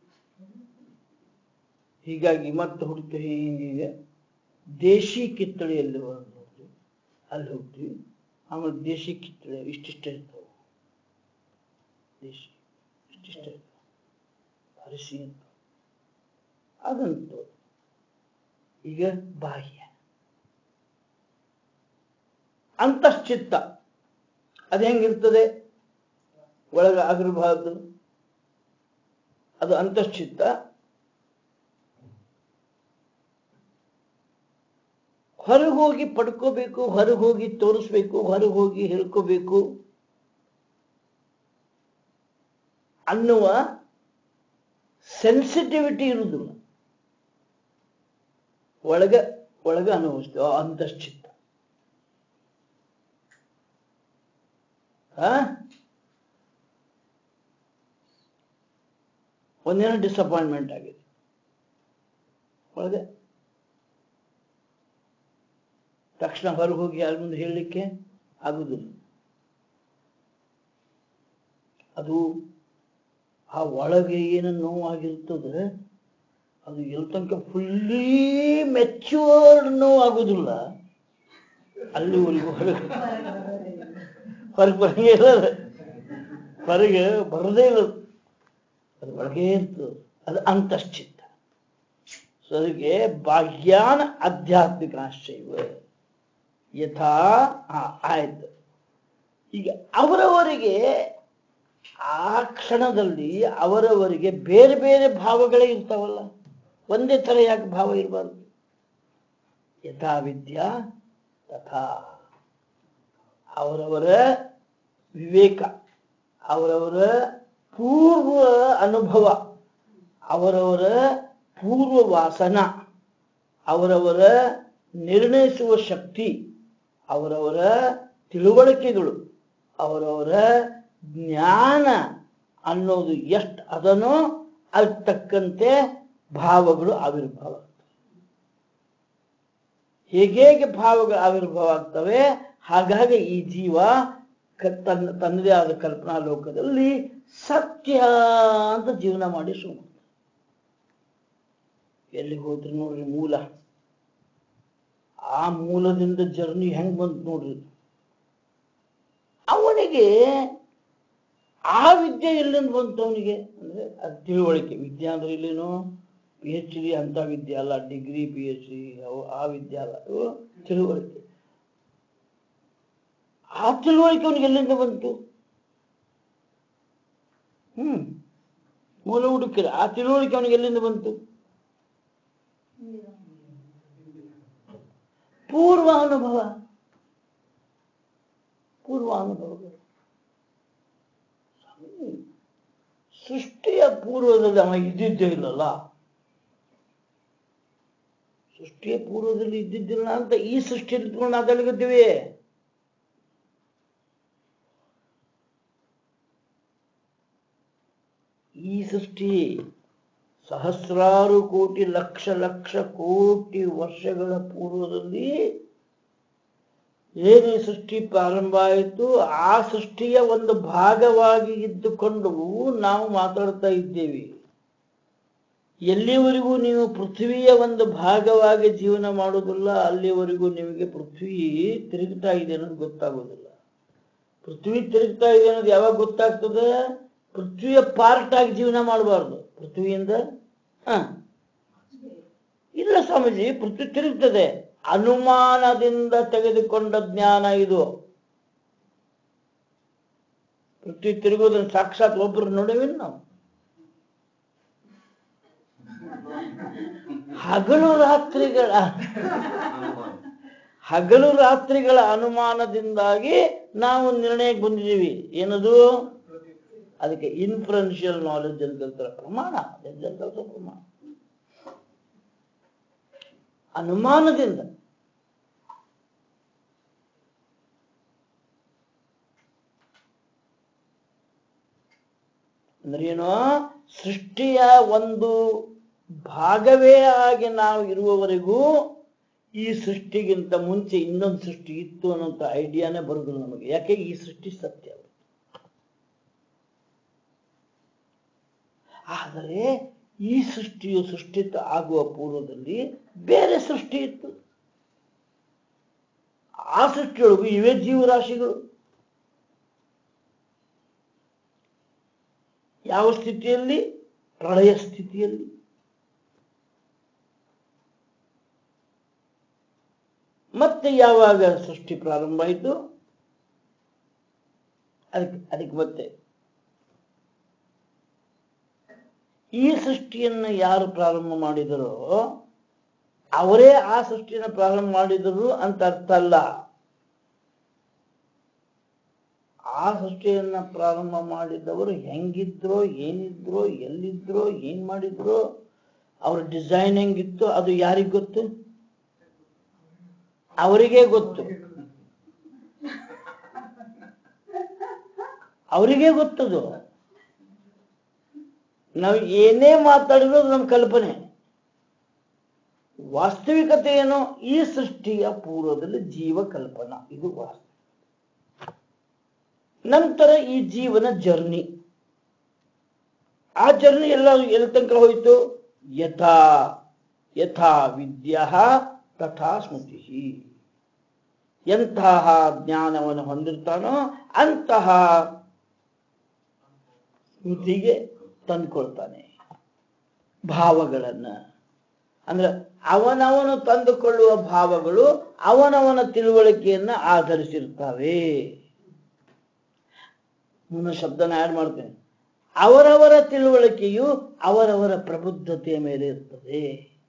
ಹೀಗಾಗಿ ಮತ್ತೆ ಹುಡುಕ್ತೀವಿ ಹೀಗೆ ದೇಶಿ ಕಿತ್ತಳೆ ಎಲ್ಲಿ ಬರೋದು ನೋಡ್ತೀವಿ ಅಲ್ಲಿ ಹೋಗ್ತೀವಿ ಆಮೇಲೆ ದೇಶಿ ಕಿತ್ತಳೆ ಇಷ್ಟಿಷ್ಟೇ ಇರ್ತಾವೆ ದೇಶಿ ಇಷ್ಟಿಷ್ಟೇ ಇರ್ತಾವೆ ಅರಿಸಿ ಅಂತ ಅದಂತು ಈಗ ಬಾಹ್ಯ ಅಂತಶ್ಚಿತ್ತ ಅದು ಹೆಂಗಿರ್ತದೆ ಒಳಗ ಆಗಿರಬಾರ್ದು ಅದು ಅಂತಶ್ಚಿತ್ತ ಹೊರಗೆ ಹೋಗಿ ಪಡ್ಕೋಬೇಕು ಹೊರಗೆ ಹೋಗಿ ತೋರಿಸ್ಬೇಕು ಹೊರಗೆ ಹೋಗಿ ಹೇಳ್ಕೋಬೇಕು ಅನ್ನುವ ಸೆನ್ಸಿಟಿವಿಟಿ ಇರುವುದಿಲ್ಲ ಒಳಗ ಒಳಗ ಅನುಭವಿಸ್ತೇವೆ ಆ ಅಂತಶ್ಚಿತ್ತ ಆ? ಒಂದೇನೋ ಡಿಸಪಾಯಿಂಟ್ಮೆಂಟ್ ಆಗಿದೆ ಒಳಗೆ ತಕ್ಷಣ ಹೊರಗೆ ಹೋಗಿ ಯಾರ ಮುಂದೆ ಹೇಳಲಿಕ್ಕೆ ಆಗುದಿಲ್ಲ ಅದು ಆ ಒಳಗೆ ಏನು ನೋವಾಗಿರ್ತದೆ ಅದು ಎಲ್ ತನಕ ಫುಲ್ಲಿ ಮೆಚ್ಯೂರ್ಡ್ ನೋವು ಆಗುದಿಲ್ಲ ಅಲ್ಲಿವರೆಗೂ ಹೊರಗೆ ಹೊರಗೆ ಬರಂಗೇ ಇಲ್ಲ ಅದು. ಹೊರಗೆ ಬರದೇ ಇಲ್ಲ ಅದು. ಅದು ಒಳಗೆ ಇರ್ತದೆ ಅದು ಅಂತಶ್ಚಿತ್ತ ಸೊ ಅದಕ್ಕೆ ಬಾಹ್ಯಾನ ಆಧ್ಯಾತ್ಮಿಕ ಆಶ್ಚರ್ಯ ಯಥಾ ಆ, ಆಯ್ತು ಈಗ ಅವರವರಿಗೆ ಆ ಕ್ಷಣದಲ್ಲಿ ಅವರವರಿಗೆ ಬೇರೆ ಬೇರೆ ಭಾವಗಳೇ ಇರ್ತಾವಲ್ಲ ಒಂದೇ ಥರ ಯಾಕೆ ಭಾವ ಇರಬಾರ್ದು ಯಥಾ ವಿದ್ಯಾ ತಥಾ ಅವರವರ ವಿವೇಕ ಅವರವರ ಪೂರ್ವ ಅನುಭವ ಅವರವರ ಪೂರ್ವ ವಾಸನ ಅವರವರ ನಿರ್ಣಯಿಸುವ ಶಕ್ತಿ ಅವರವರ ತಿಳುವಳಿಕೆಗಳು ಅವರವರ ಜ್ಞಾನ ಅನ್ನೋದು ಎಷ್ಟು ಅದನೋ ಅದಕ್ಕೆ ತಕ್ಕಂತೆ ಭಾವಗಳು ಆವಿರ್ಭಾವ ಹೇಗೆ ಭಾವಗಳು ಆವಿರ್ಭಾವ ಆಗ್ತವೆ ಹಾಗಾಗಿ ಈ ಜೀವ ಕ- ತನ್ನ ತನ್ನದೇ ಆದ ಕಲ್ಪನಾ ಲೋಕದಲ್ಲಿ ಸತ್ಯ ಅಂತ ಜೀವನ ಮಾಡಿ ಸುಮ್ಮ ಎಲ್ಲಿಗೆ ಹೋದ್ರಿ ನೋಡ್ರಿ ಮೂಲ ಆ ಮೂಲದಿಂದ ಜರ್ನಿ ಹೆಂಗ್ ಬಂತು ನೋಡ್ರಿ ಅವನಿಗೆ ಆ ವಿದ್ಯೆ ಎಲ್ಲಿಂದ ಬಂತು ಅವನಿಗೆ ಅಂದ್ರೆ ಅದು ತಿಳುವಳಿಕೆ ವಿದ್ಯೆ ಅಂದ್ರೆ ಇಲ್ಲೇನು ಪಿ ಎಚ್ ಡಿ ಅಂತ ವಿದ್ಯೆ ಅಲ್ಲ ಡಿಗ್ರಿ ಪಿ ಎಚ್ ಡಿ ಆ ವಿದ್ಯೆ ಅಲ್ಲ ಇವು ತಿಳುವಳಿಕೆ ಆ ತಿಳುವಳಿಕೆ ಅವನಿಗೆ ಎಲ್ಲಿಂದ ಬಂತು ಹ್ಮ್ ಮೂಲ ಹುಡುಕಿರ ಆ ತಿಳುವಳಿಕೆ ಅವನಿಗೆ ಎಲ್ಲಿಂದ ಬಂತು ಪೂರ್ವ ಅನುಭವ ಪೂರ್ವ ಅನುಭವಗಳು ಸ್ವಾಮಿ, ಸೃಷ್ಟಿಯ ಪೂರ್ವದಲ್ಲಿ ಅವ ಇದ್ದಿದ್ದೇ ಇಲ್ಲಲ್ಲ ಸೃಷ್ಟಿಯ ಪೂರ್ವದಲ್ಲಿ ಇದ್ದಿದ್ದಿಲ್ಲ ಅಂತ ಈ ಸೃಷ್ಟಿಯಲ್ಲಿ ಇಟ್ಕೊಂಡು ಮಾತಾಡ್ಲಿಕತ್ತೀವಿ ಈ ಸೃಷ್ಟಿ ಸಹಸ್ರಾರು ಕೋಟಿ ಲಕ್ಷ ಲಕ್ಷ ಕೋಟಿ ವರ್ಷಗಳ ಪೂರ್ವದಲ್ಲಿ ಏನು ಈ ಸೃಷ್ಟಿ ಪ್ರಾರಂಭ ಆಯಿತು ಆ ಸೃಷ್ಟಿಯ ಒಂದು ಭಾಗವಾಗಿ ಇದ್ದುಕೊಂಡು ನಾವು ಮಾತಾಡ್ತಾ ಇದ್ದೇವೆ ಎಲ್ಲಿವರೆಗೂ ನೀವು ಪೃಥ್ವಿಯ ಒಂದು ಭಾಗವಾಗಿ ಜೀವನ ಮಾಡುವುದಿಲ್ಲ ಅಲ್ಲಿವರೆಗೂ ನಿಮಗೆ ಪೃಥ್ವಿ ತಿರುಗ್ತಾ ಇದೆ ಅನ್ನೋದು ಗೊತ್ತಾಗೋದಿಲ್ಲ ಪೃಥ್ವಿ ತಿರುಗ್ತಾ ಇದೆ ಅನ್ನೋದು ಯಾವಾಗ ಗೊತ್ತಾಗ್ತದೆ ಪೃಥ್ವಿಯ ಪಾರ್ಟ್ ಆಗಿ ಜೀವನ ಮಾಡಬಾರ್ದು ಪೃಥ್ವಿಯಿಂದ ಹ ಇಲ್ಲ ಸ್ವಾಮೀಜಿ ಪೃಥ್ವಿ ತಿರುಗ್ತದೆ ಅನುಮಾನದಿಂದ ತೆಗೆದುಕೊಂಡ ಜ್ಞಾನ ಇದು ಪೃಥ್ವಿ ತಿರುಗೋದನ್ನು ಸಾಕ್ಷಾತ್ ಒಬ್ಬರು ನೋಡೇವೇನು ನಾವು ಹಗಲು ರಾತ್ರಿಗಳ ಹಗಲು ರಾತ್ರಿಗಳ ಅನುಮಾನದಿಂದಾಗಿ ನಾವು ನಿರ್ಣಯಕ್ಕೆ ಬಂದಿದ್ದೀವಿ ಏನದು ಅದಕ್ಕೆ ಇನ್ಫ್ಲುಯೆನ್ಷಿಯಲ್ ನಾಲೆಜ್ ಅಂತ ಹೇಳ್ತಾರೆ ಪ್ರಮಾಣ ಅದೆಲ್ಲ ಕಲ್ಸೋ ಪ್ರಮಾಣ ಅನುಮಾನದಿಂದ ಅಂದ್ರೇನು ಸೃಷ್ಟಿಯ ಒಂದು ಭಾಗವೇ ಆಗಿ ನಾವು ಇರುವವರೆಗೂ ಈ ಸೃಷ್ಟಿಗಿಂತ ಮುಂಚೆ ಇನ್ನೊಂದು ಸೃಷ್ಟಿ ಇತ್ತು ಅನ್ನೋಂಥ ಐಡಿಯಾನೇ ಬರುದಿಲ್ಲ ನಮಗೆ ಯಾಕೆ ಈ ಸೃಷ್ಟಿ ಸತ್ಯ ಆದರೆ ಈ ಸೃಷ್ಟಿಯು ಸೃಷ್ಟಿತ ಆಗುವ ಪೂರ್ವದಲ್ಲಿ ಬೇರೆ ಸೃಷ್ಟಿ ಇತ್ತು ಆ ಸೃಷ್ಟಿಯೊಳಗೂ ಇವೇ ಜೀವರಾಶಿಗಳು ಯಾವ ಸ್ಥಿತಿಯಲ್ಲಿ ಪ್ರಳಯ ಸ್ಥಿತಿಯಲ್ಲಿ ಮತ್ತೆ ಯಾವಾಗ ಸೃಷ್ಟಿ ಪ್ರಾರಂಭ ಆಯಿತು ಅದಕ್ಕೆ ಅದಕ್ಕೆ ಮತ್ತೆ ಈ ಸೃಷ್ಟಿಯನ್ನು ಯಾರು ಪ್ರಾರಂಭ ಮಾಡಿದರೋ ಅವರೇ ಆ ಸೃಷ್ಟಿಯನ್ನು ಪ್ರಾರಂಭ ಮಾಡಿದರು ಅಂತ ಅರ್ಥ ಅಲ್ಲ ಆ ಸೃಷ್ಟಿಯನ್ನ ಪ್ರಾರಂಭ ಮಾಡಿದವರು ಹೆಂಗಿದ್ರೋ ಏನಿದ್ರೋ ಎಲ್ಲಿದ್ರೋ ಏನ್ ಮಾಡಿದ್ರೋ ಅವ್ರ ಡಿಸೈನ್ ಹೆಂಗಿತ್ತು ಅದು ಯಾರಿಗ್ ಗೊತ್ತು ಅವರಿಗೆ ಗೊತ್ತು ಅವರಿಗೆ ಗೊತ್ತದು ನಾವು ಏನೇ ಮಾತಾಡಿದ್ರು ಅದು ನಮ್ಮ ಕಲ್ಪನೆ ವಾಸ್ತವಿಕತೆ ಏನು ಈ ಸೃಷ್ಟಿಯ ಪೂರ್ವದಲ್ಲಿ ಜೀವ ಕಲ್ಪನಾ ಇದು ವಾಸ್ತವ ನಂತರ ಈ ಜೀವನ ಜರ್ನಿ ಆ ಜರ್ನಿ ಎಲ್ಲ ಎಲ್ಲಿ ತನಕ ಹೋಯಿತು ಯಥಾ ಯಥಾ ವಿದ್ಯಾ ತಥಾ ಸ್ಮೃತಿ ಎಂತಹ ಜ್ಞಾನವನ್ನು ಹೊಂದಿರ್ತಾನೋ ಅಂತಹ ಸ್ಮೃತಿಗೆ ತಂದುಕೊಳ್ತಾನೆ ಭಾವಗಳನ್ನ ಅಂದ್ರೆ ಅವನವನು ತಂದುಕೊಳ್ಳುವ ಭಾವಗಳು ಅವನವನ ತಿಳುವಳಿಕೆಯನ್ನ ಆಧರಿಸಿರ್ತವೆ ಮುಂದೆ ಶಬ್ದನ ಆಡ್ ಮಾಡ್ತೇನೆ ಅವರವರ ತಿಳುವಳಿಕೆಯು ಅವರವರ ಪ್ರಬುದ್ಧತೆಯ ಮೇಲೆ ಇರ್ತದೆ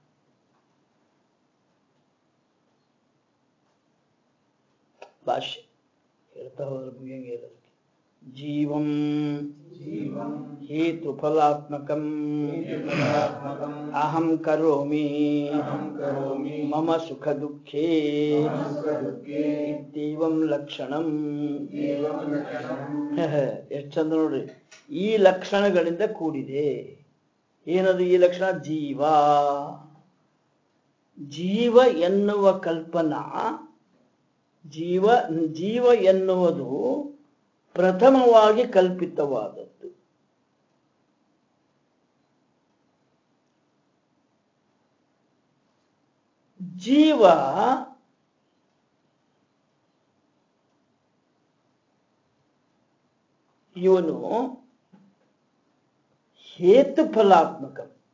ಭಾಷೆ ಹೇಳ್ತಾ ಹೋದ್ರೆ ಮುಗಿಯಂಗೆ ಇರೋದಕ್ಕೆ ಜೀವಂ ಜೀವಂ ಹೇತುಫಲಾತ್ಮಕಂ ಹೇತುಫಲಾತ್ಮಕಂ ಅಹಂ ಕರೋಮಿ ಅಹಂ ಕರೋಮಿ ಮಮ ಸುಖ ದುಃಖೇ ಮಮ ಸುಖದುಃಖೇ ಇತ್ಯೇವಂ ಲಕ್ಷಣಂ ಏವಂ ಲಕ್ಷಣಂ ಎಷ್ಟು ಚಂದ ನೋಡ್ರಿ ಈ ಲಕ್ಷಣಗಳಿಂದ ಕೂಡಿದೆ ಏನದು ಈ ಲಕ್ಷಣ ಜೀವ ಜೀವ ಎನ್ನುವ ಕಲ್ಪನಾ ಜೀವ ಜೀವ ಎನ್ನುವುದು ಪ್ರಥಮವಾಗಿ ಕಲ್ಪಿತವಾದದ್ದು ಜೀವ ಇವನು ಹೇತುಫಲಾತ್ಮಕ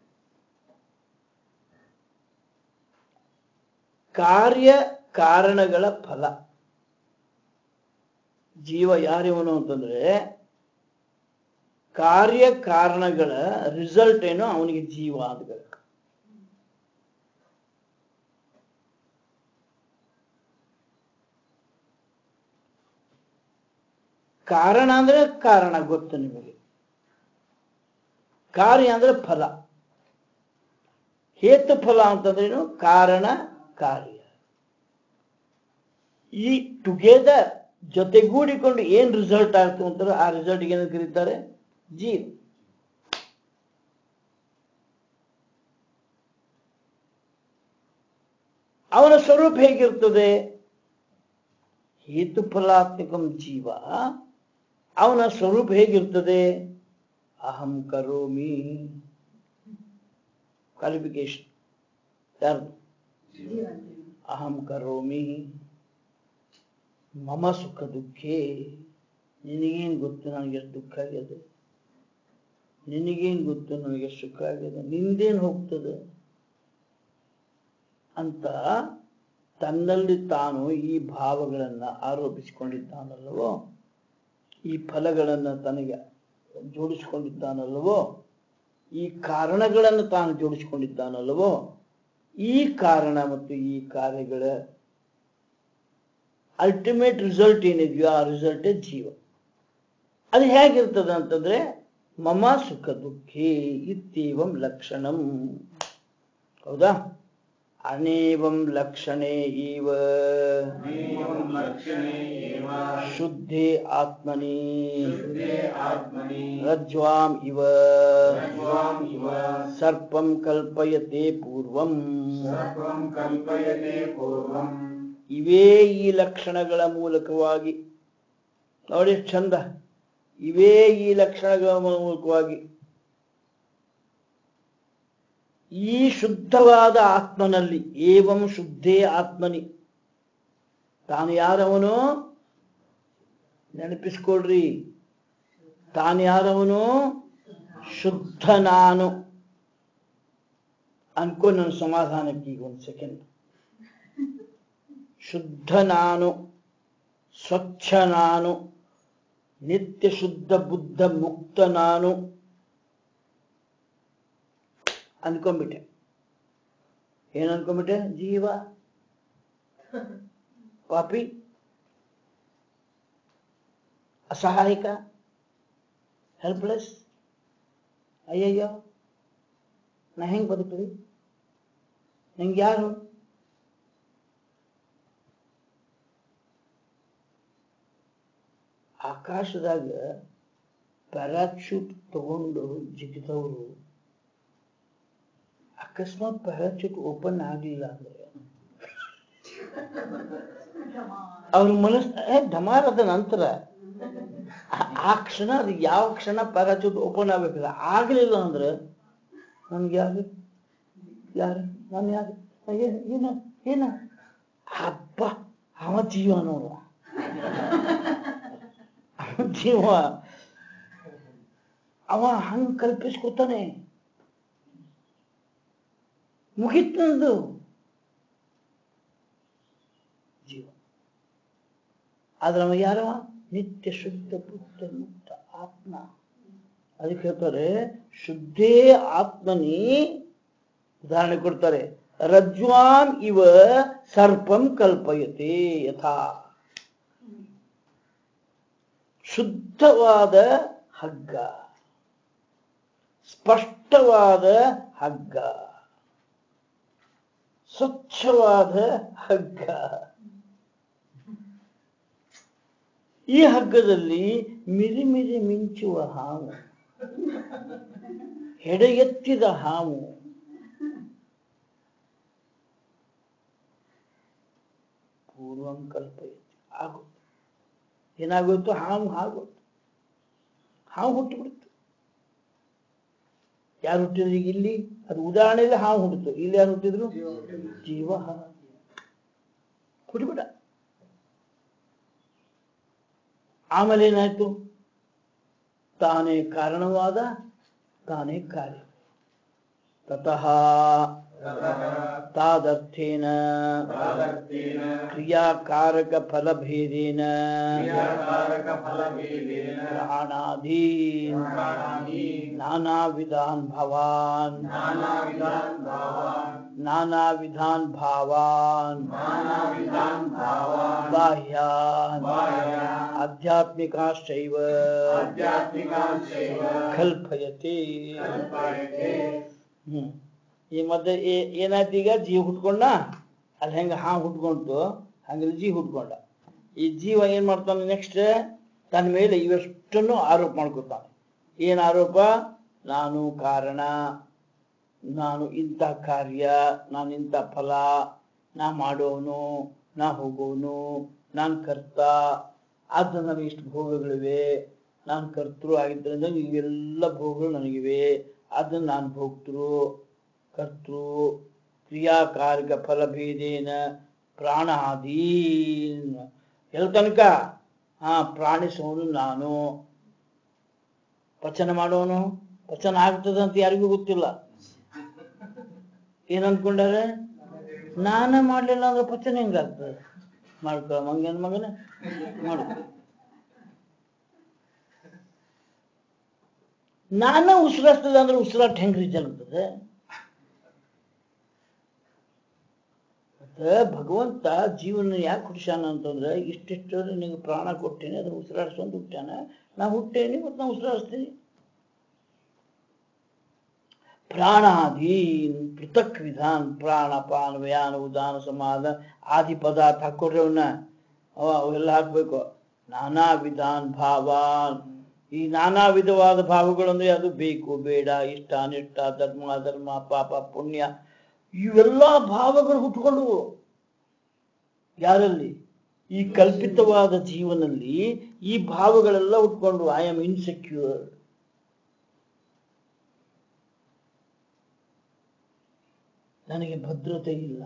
ಕಾರ್ಯ ಕಾರಣಗಳ ಫಲ ಜೀವ ಯಾರಿವನು ಅಂತಂದ್ರೆ ಕಾರ್ಯ ಕಾರಣಗಳ ರಿಸಲ್ಟ್ ಏನು ಅವನಿಗೆ ಜೀವ ಅಂತ ಕಾರಣ ಅಂದ್ರೆ ಕಾರಣ ಗೊತ್ತು ನಿಮಗೆ ಕಾರ್ಯ ಅಂದ್ರೆ ಫಲ ಹೇತು ಫಲ ಅಂತಂದ್ರೇನು ಕಾರಣ ಕಾರ್ಯ ಈ ಟುಗೆದರ್ ಜೊತೆಗೂಡಿಕೊಂಡು ಏನ್ ರಿಸಲ್ಟ್ ಆಗ್ತು ಅಂತಾರೆ ಆ ರಿಸಲ್ಟ್ ಏನು ಕರೀತಾರೆ ಜೀವ ಅವನ ಸ್ವರೂಪ ಹೇಗಿರ್ತದೆ ಹೇತುಫಲಾತ್ಮಕಂ ಜೀವ ಅವನ ಸ್ವರೂಪ ಹೇಗಿರ್ತದೆ ಅಹಂ ಕರೋಮಿ ಕ್ವಾಲಿಫಿಕೇಶನ್ ಯಾರ್ದು ಅಹಂ ಕರೋಮಿ ಮಮ ಸುಖ ದುಃಖೇ ನಿನಗೇನು ಗೊತ್ತು ನನಗೆ ಎಷ್ಟು ದುಃಖ ಆಗಿದೆ ನಿನಗೇನು ಗೊತ್ತು ನನಗೆ ಎಷ್ಟು ಸುಖ ಆಗಿದೆ ನಿಂದೇನು ಹೋಗ್ತದೆ ಅಂತ ತನ್ನಲ್ಲಿ ತಾನು ಈ ಭಾವಗಳನ್ನ ಆರೋಪಿಸಿಕೊಂಡಿದ್ದಾನಲ್ಲವೋ ಈ ಫಲಗಳನ್ನು ತನಗೆ ಜೋಡಿಸಿಕೊಂಡಿದ್ದಾನಲ್ಲವೋ ಈ ಕಾರಣಗಳನ್ನು ತಾನು ಜೋಡಿಸಿಕೊಂಡಿದ್ದಾನಲ್ಲವೋ ಈ ಕಾರಣ ಮತ್ತು ಈ ಕಾರ್ಯಗಳ ಅಲ್ಟಿಮೇಟ್ ರಿಸಲ್ಟ್ ಏನಿದೆಯೋ ಆ ರಿಸಲ್ಟೇ ಜೀವ ಅದು ಹೇಗಿರ್ತದೆ ಅಂತಂದ್ರೆ ಮಮ ಸುಖ ದುಃಖೇ ಇತ್ಯೇವಂ ಲಕ್ಷಣಂ ಹೌದಾ ಅನೇವಂ ಲಕ್ಷಣೇ ಇವ ಏವಂ ಲಕ್ಷಣೇ ಏವ ಶುದ್ಧೇ ಆತ್ಮನಿ ಶುದ್ಧೇ ಆತ್ಮನಿ ರಜ್ವಾಂ ಇವ ರಜ್ವಾಂ ಇವ ಸರ್ಪಂ ಕಲ್ಪಯತೆ ಪೂರ್ವಂ ಸರ್ವಂ ಕಲ್ಪಯತೆ ಪೂರ್ವಂ ಇವೇ ಈ ಲಕ್ಷಣಗಳ ಮೂಲಕವಾಗಿ ನೋಡಿ ಎಷ್ಟ್ ಚಂದ ಇವೇ ಈ ಲಕ್ಷಣಗಳ ಮೂಲಕವಾಗಿ ಈ ಶುದ್ಧವಾದ ಆತ್ಮನಲ್ಲಿ ಏವಂ ಶುದ್ಧೇ ಆತ್ಮನಿ ತಾನು ಯಾರವನು ನೆನಪಿಸ್ಕೊಳ್ರಿ ತಾನು ಯಾರವನು ಶುದ್ಧ ನಾನು ಅನ್ಕೋ ನನ್ನ ಸಮಾಧಾನಕ್ಕೆ ಈಗ ಒಂದು ಸೆಕೆಂಡ್ ಶುದ್ಧ ನಾನು ಸ್ವಚ್ಛ ನಾನು ನಿತ್ಯ ಶುದ್ಧ ಬುದ್ಧ ಮುಕ್ತ ನಾನು ಅನ್ಕೊಂಡ್ಬಿಟ್ಟೆ ಏನ್ ಅನ್ಕೊಂಡ್ಬಿಟ್ಟೆ ಜೀವ ಪಾಪಿ ಅಸಹಾಯಕ ಹೆಲ್ಪ್ಲೆಸ್ ಅಯ್ಯಯ್ಯೋ ನಾ ಹೆಂಗ್ ಬದುಕಲಿ ನಂಗೆ ಯಾರು ಆಕಾಶದಾಗ ಪ್ಯಾರಾಚೂಟ್ ತಗೊಂಡು ಜಿಗಿದವರು ಅಕಸ್ಮಾತ್ ಪ್ಯಾರಾಚೂಟ್ ಓಪನ್ ಆಗಲಿಲ್ಲ ಅಂದ್ರೆ ಅವ್ರ ಮನಸ್ ಏ ಢಮಾರ್ ಅದ ನಂತರ ಆ- ಆ ಕ್ಷಣ ಅದು ಯಾವ ಕ್ಷಣ ಪ್ಯಾರಾಚೂಟ್ ಓಪನ್ ಆಗ್ಬೇಕಲ್ಲ ಆಗ್ಲಿಲ್ಲ ಅಂದ್ರೆ ನನ್ಗೆ ಯಾರು ಯಾರು ನಾನು ಯಾರು ಏ- ಏನ ಏನ ಹಬ್ಬ ಅವ ಜೀವ ನೋಡುವ ಅವ ಜೀವ ಅವ ಹಂಗ್ ಕಲ್ಪಿಸ್ಕೊತಾನೆ ಮುಗಿತ್ ನಂದು ಜೀವ ಆದ್ರೆ ಅವ ಯಾರವ ನಿತ್ಯ ಶುದ್ಧ ಬುದ್ಧ ಮುಕ್ತ ಆತ್ಮ ಅದಕ್ಕೆ ಹೇಳ್ತಾರೆ ಶುದ್ಧೇ ಆತ್ಮನಿ ಉದಾಹರಣೆ ಕೊಡ್ತಾರೆ ರಜ್ವಾಂ ಇವ ಸರ್ಪಂ ಕಲ್ಪಯತೆ ಯಥಾ ಶುದ್ಧವಾದ ಹಗ್ಗ ಸ್ಪಷ್ಟವಾದ ಹಗ್ಗ ಸ್ವಚ್ಛವಾದ ಹಗ್ಗ ಈ ಹಗ್ಗದಲ್ಲಿ ಮಿರಿ ಮಿರಿ ಮಿಂಚುವ ಹಾವು ಹೆಡೆ ಎತ್ತಿದ ಹಾವು ಪೂರ್ವಂ ಕಲ್ಪಯತಿ ಆಗು ಏನಾಗೋಯ್ತು ಹಾವು ಆಗೋಯ್ತು ಹಾವು ಹುಟ್ಟುಬಿಡ್ತು ಯಾರು ಹುಟ್ಟಿದ್ರು ಈಗ ಇಲ್ಲಿ ಅದು ಉದಾಹರಣೆಯಲ್ಲಿ ಹಾವು ಹುಟ್ಟಿತು ಇಲ್ಲಿ ಯಾರು ಹುಟ್ಟಿದ್ರು ಜೀವ ಹುಟ್ಟಿಬಿಡ ಆಮೇಲೆ ಏನಾಯ್ತು ತಾನೇ ಕಾರಣವಾದ ತಾನೇ ಕಾರ್ಯ ತತಃ ತಾದರ್ಥೇನ ತಾದರ್ಥೇನ ಕ್ರಿಯಾಕಾರಕ ಫಲಭೇದೇನ ಕ್ರಿಯಾಕಾರಕ ಫಲಭೇದೇನ ಪ್ರಾಣಾಧೀನ್ ಪ್ರಾಣಾಧೀನ್ ನಾನಾ ವಿಧಾನ್ ಭವಾನ್ ನಾನಾವಿಧಾನ್ ಭಾವಾನ್ ನಾನಾವಿಧಾನ್ ಭಾವಾನ್ ನಾನಾವಿಧಾನ್ ಭಾವಾನ್ ಬಾಹ್ಯಾನ್ ಬಾಹ್ಯಾನ್ ಆಧ್ಯಾತ್ಮಿಕಾಶ್ಚೈವ ಆಧ್ಯಾತ್ಮಿಕಾಂಶೈವ ಕಲ್ಪಯತೆ ಕಲ್ಪಯತೆ ಹ್ಮ್ ಈ ಮಧ್ಯೆ ಏ- ಏನಾಯ್ತು ಈಗ ಜೀವ ಹುಟ್ಕೊಂಡ ಅಲ್ಲಿ ಹೆಂಗ ಹಾ ಹುಟ್ಕೊಂತು ಹಂಗಲ್ಲಿ ಜೀವ ಹುಟ್ಕೊಂಡ ಈ ಜೀವ ಏನ್ ಮಾಡ್ತಾನೆ ನೆಕ್ಸ್ಟ್ ತನ್ನ ಮೇಲೆ ಇವೆಷ್ಟನ್ನು ಆರೋಪ ಮಾಡ್ಕೊತಾನೆ ಏನ್ ಆರೋಪ ನಾನು ಕಾರಣ ನಾನು ಇಂಥ ಕಾರ್ಯ ನಾನು ಇಂಥ ಫಲ ನಾ ಮಾಡೋನು ನಾ ಹೋಗೋನು ನಾನ್ ಕರ್ತ ಆದ್ರೆ ನನಗೆ ಇಷ್ಟು ಭೋಗಗಳಿವೆ ನಾನು ಕರ್ತೃ ಆಗಿದ್ದರಿಂದ ಇವೆಲ್ಲ ಭೋಗಗಳು ನನಗಿವೆ ಅದನ್ನ ನಾನು ಭೋಗ್ತೃ ಕರ್ತೃ ಕ್ರಿಯಾಕಾರಿಕ ಫಲಭೇದೇನ ಪ್ರಾಣಾದೀನ್ ಎಲ್ ತನಕ ಹಾ ಪ್ರಾಣಿಸೋನು ನಾನು ಪಚನ ಮಾಡೋನು ಪಚನ ಆಗ್ತದೆ ಅಂತ ಯಾರಿಗೂ ಗೊತ್ತಿಲ್ಲ ಏನ್ ಅನ್ಕೊಂಡಾರೆ ನಾನ ಮಾಡ್ಲಿಲ್ಲ ಅಂದ್ರೆ ಪಚನ ಹೆಂಗಾಗ್ತದೆ ಮಾಡ್ಕೊ ಮಂಗನ ಮಗನ ಮಾಡ್ಕೊ ನಾನ ಉಸಿರಾಡ್ತದೆ ಅಂದ್ರೆ ಉಸಿರಾಟ ಹೆಂಗ್ ಜರುಗ್ತದೆ ಮತ್ತೆ ಭಗವಂತ ಜೀವನ ಯಾಕೆ ಹುಡ್ಸ್ಯಾನ ಅಂತಂದ್ರೆ ಇಷ್ಟಿಷ್ಟು ನಿನಗೆ ಪ್ರಾಣ ಕೊಟ್ಟೇನೆ ಅದನ್ನ ಉಸಿರಾಡ್ಸ್ಕೊಂಡು ಹುಟ್ಟ್ಯಾನ ನಾ ಹುಟ್ಟೇನಿ ಮತ್ತು ನಾ ಉಸಿರಾಡಿಸ್ತೀನಿ ಪ್ರಾಣಾಧೀನ್ ಪೃಥಕ್ ವಿಧಾನ್ ಪ್ರಾಣ ಪಾನ ವ್ಯಾನ ಉದಾನ ಸಮಾನ ಆದಿ ಪದಾರ್ಥ ಹಾಕೊಡ್ರಿ ಅವನ್ನ ಅವ ಅವೆಲ್ಲ ಹಾಕ್ಬೇಕು ನಾನಾ ವಿಧಾನ್ ಭಾವಾನ್ ಈ ನಾನಾ ವಿಧವಾದ ಭಾವಗಳಂದ್ರೆ ಅದು ಬೇಕು ಬೇಡ ಇಷ್ಟ ಅನಿಷ್ಟ ಧರ್ಮ ಅಧರ್ಮ ಪಾಪ ಪುಣ್ಯ ಇವೆಲ್ಲ ಭಾವಗಳು ಹುಟ್ಕೊಂಡು ಯಾರಲ್ಲಿ ಈ ಕಲ್ಪಿತವಾದ ಜೀವನಲ್ಲಿ ಈ ಭಾವಗಳೆಲ್ಲ ಹುಟ್ಕೊಂಡು ಐ ಆಮ್ ಇನ್ಸೆಕ್ಯೂರ್ ನನಗೆ ಭದ್ರತೆ ಇಲ್ಲ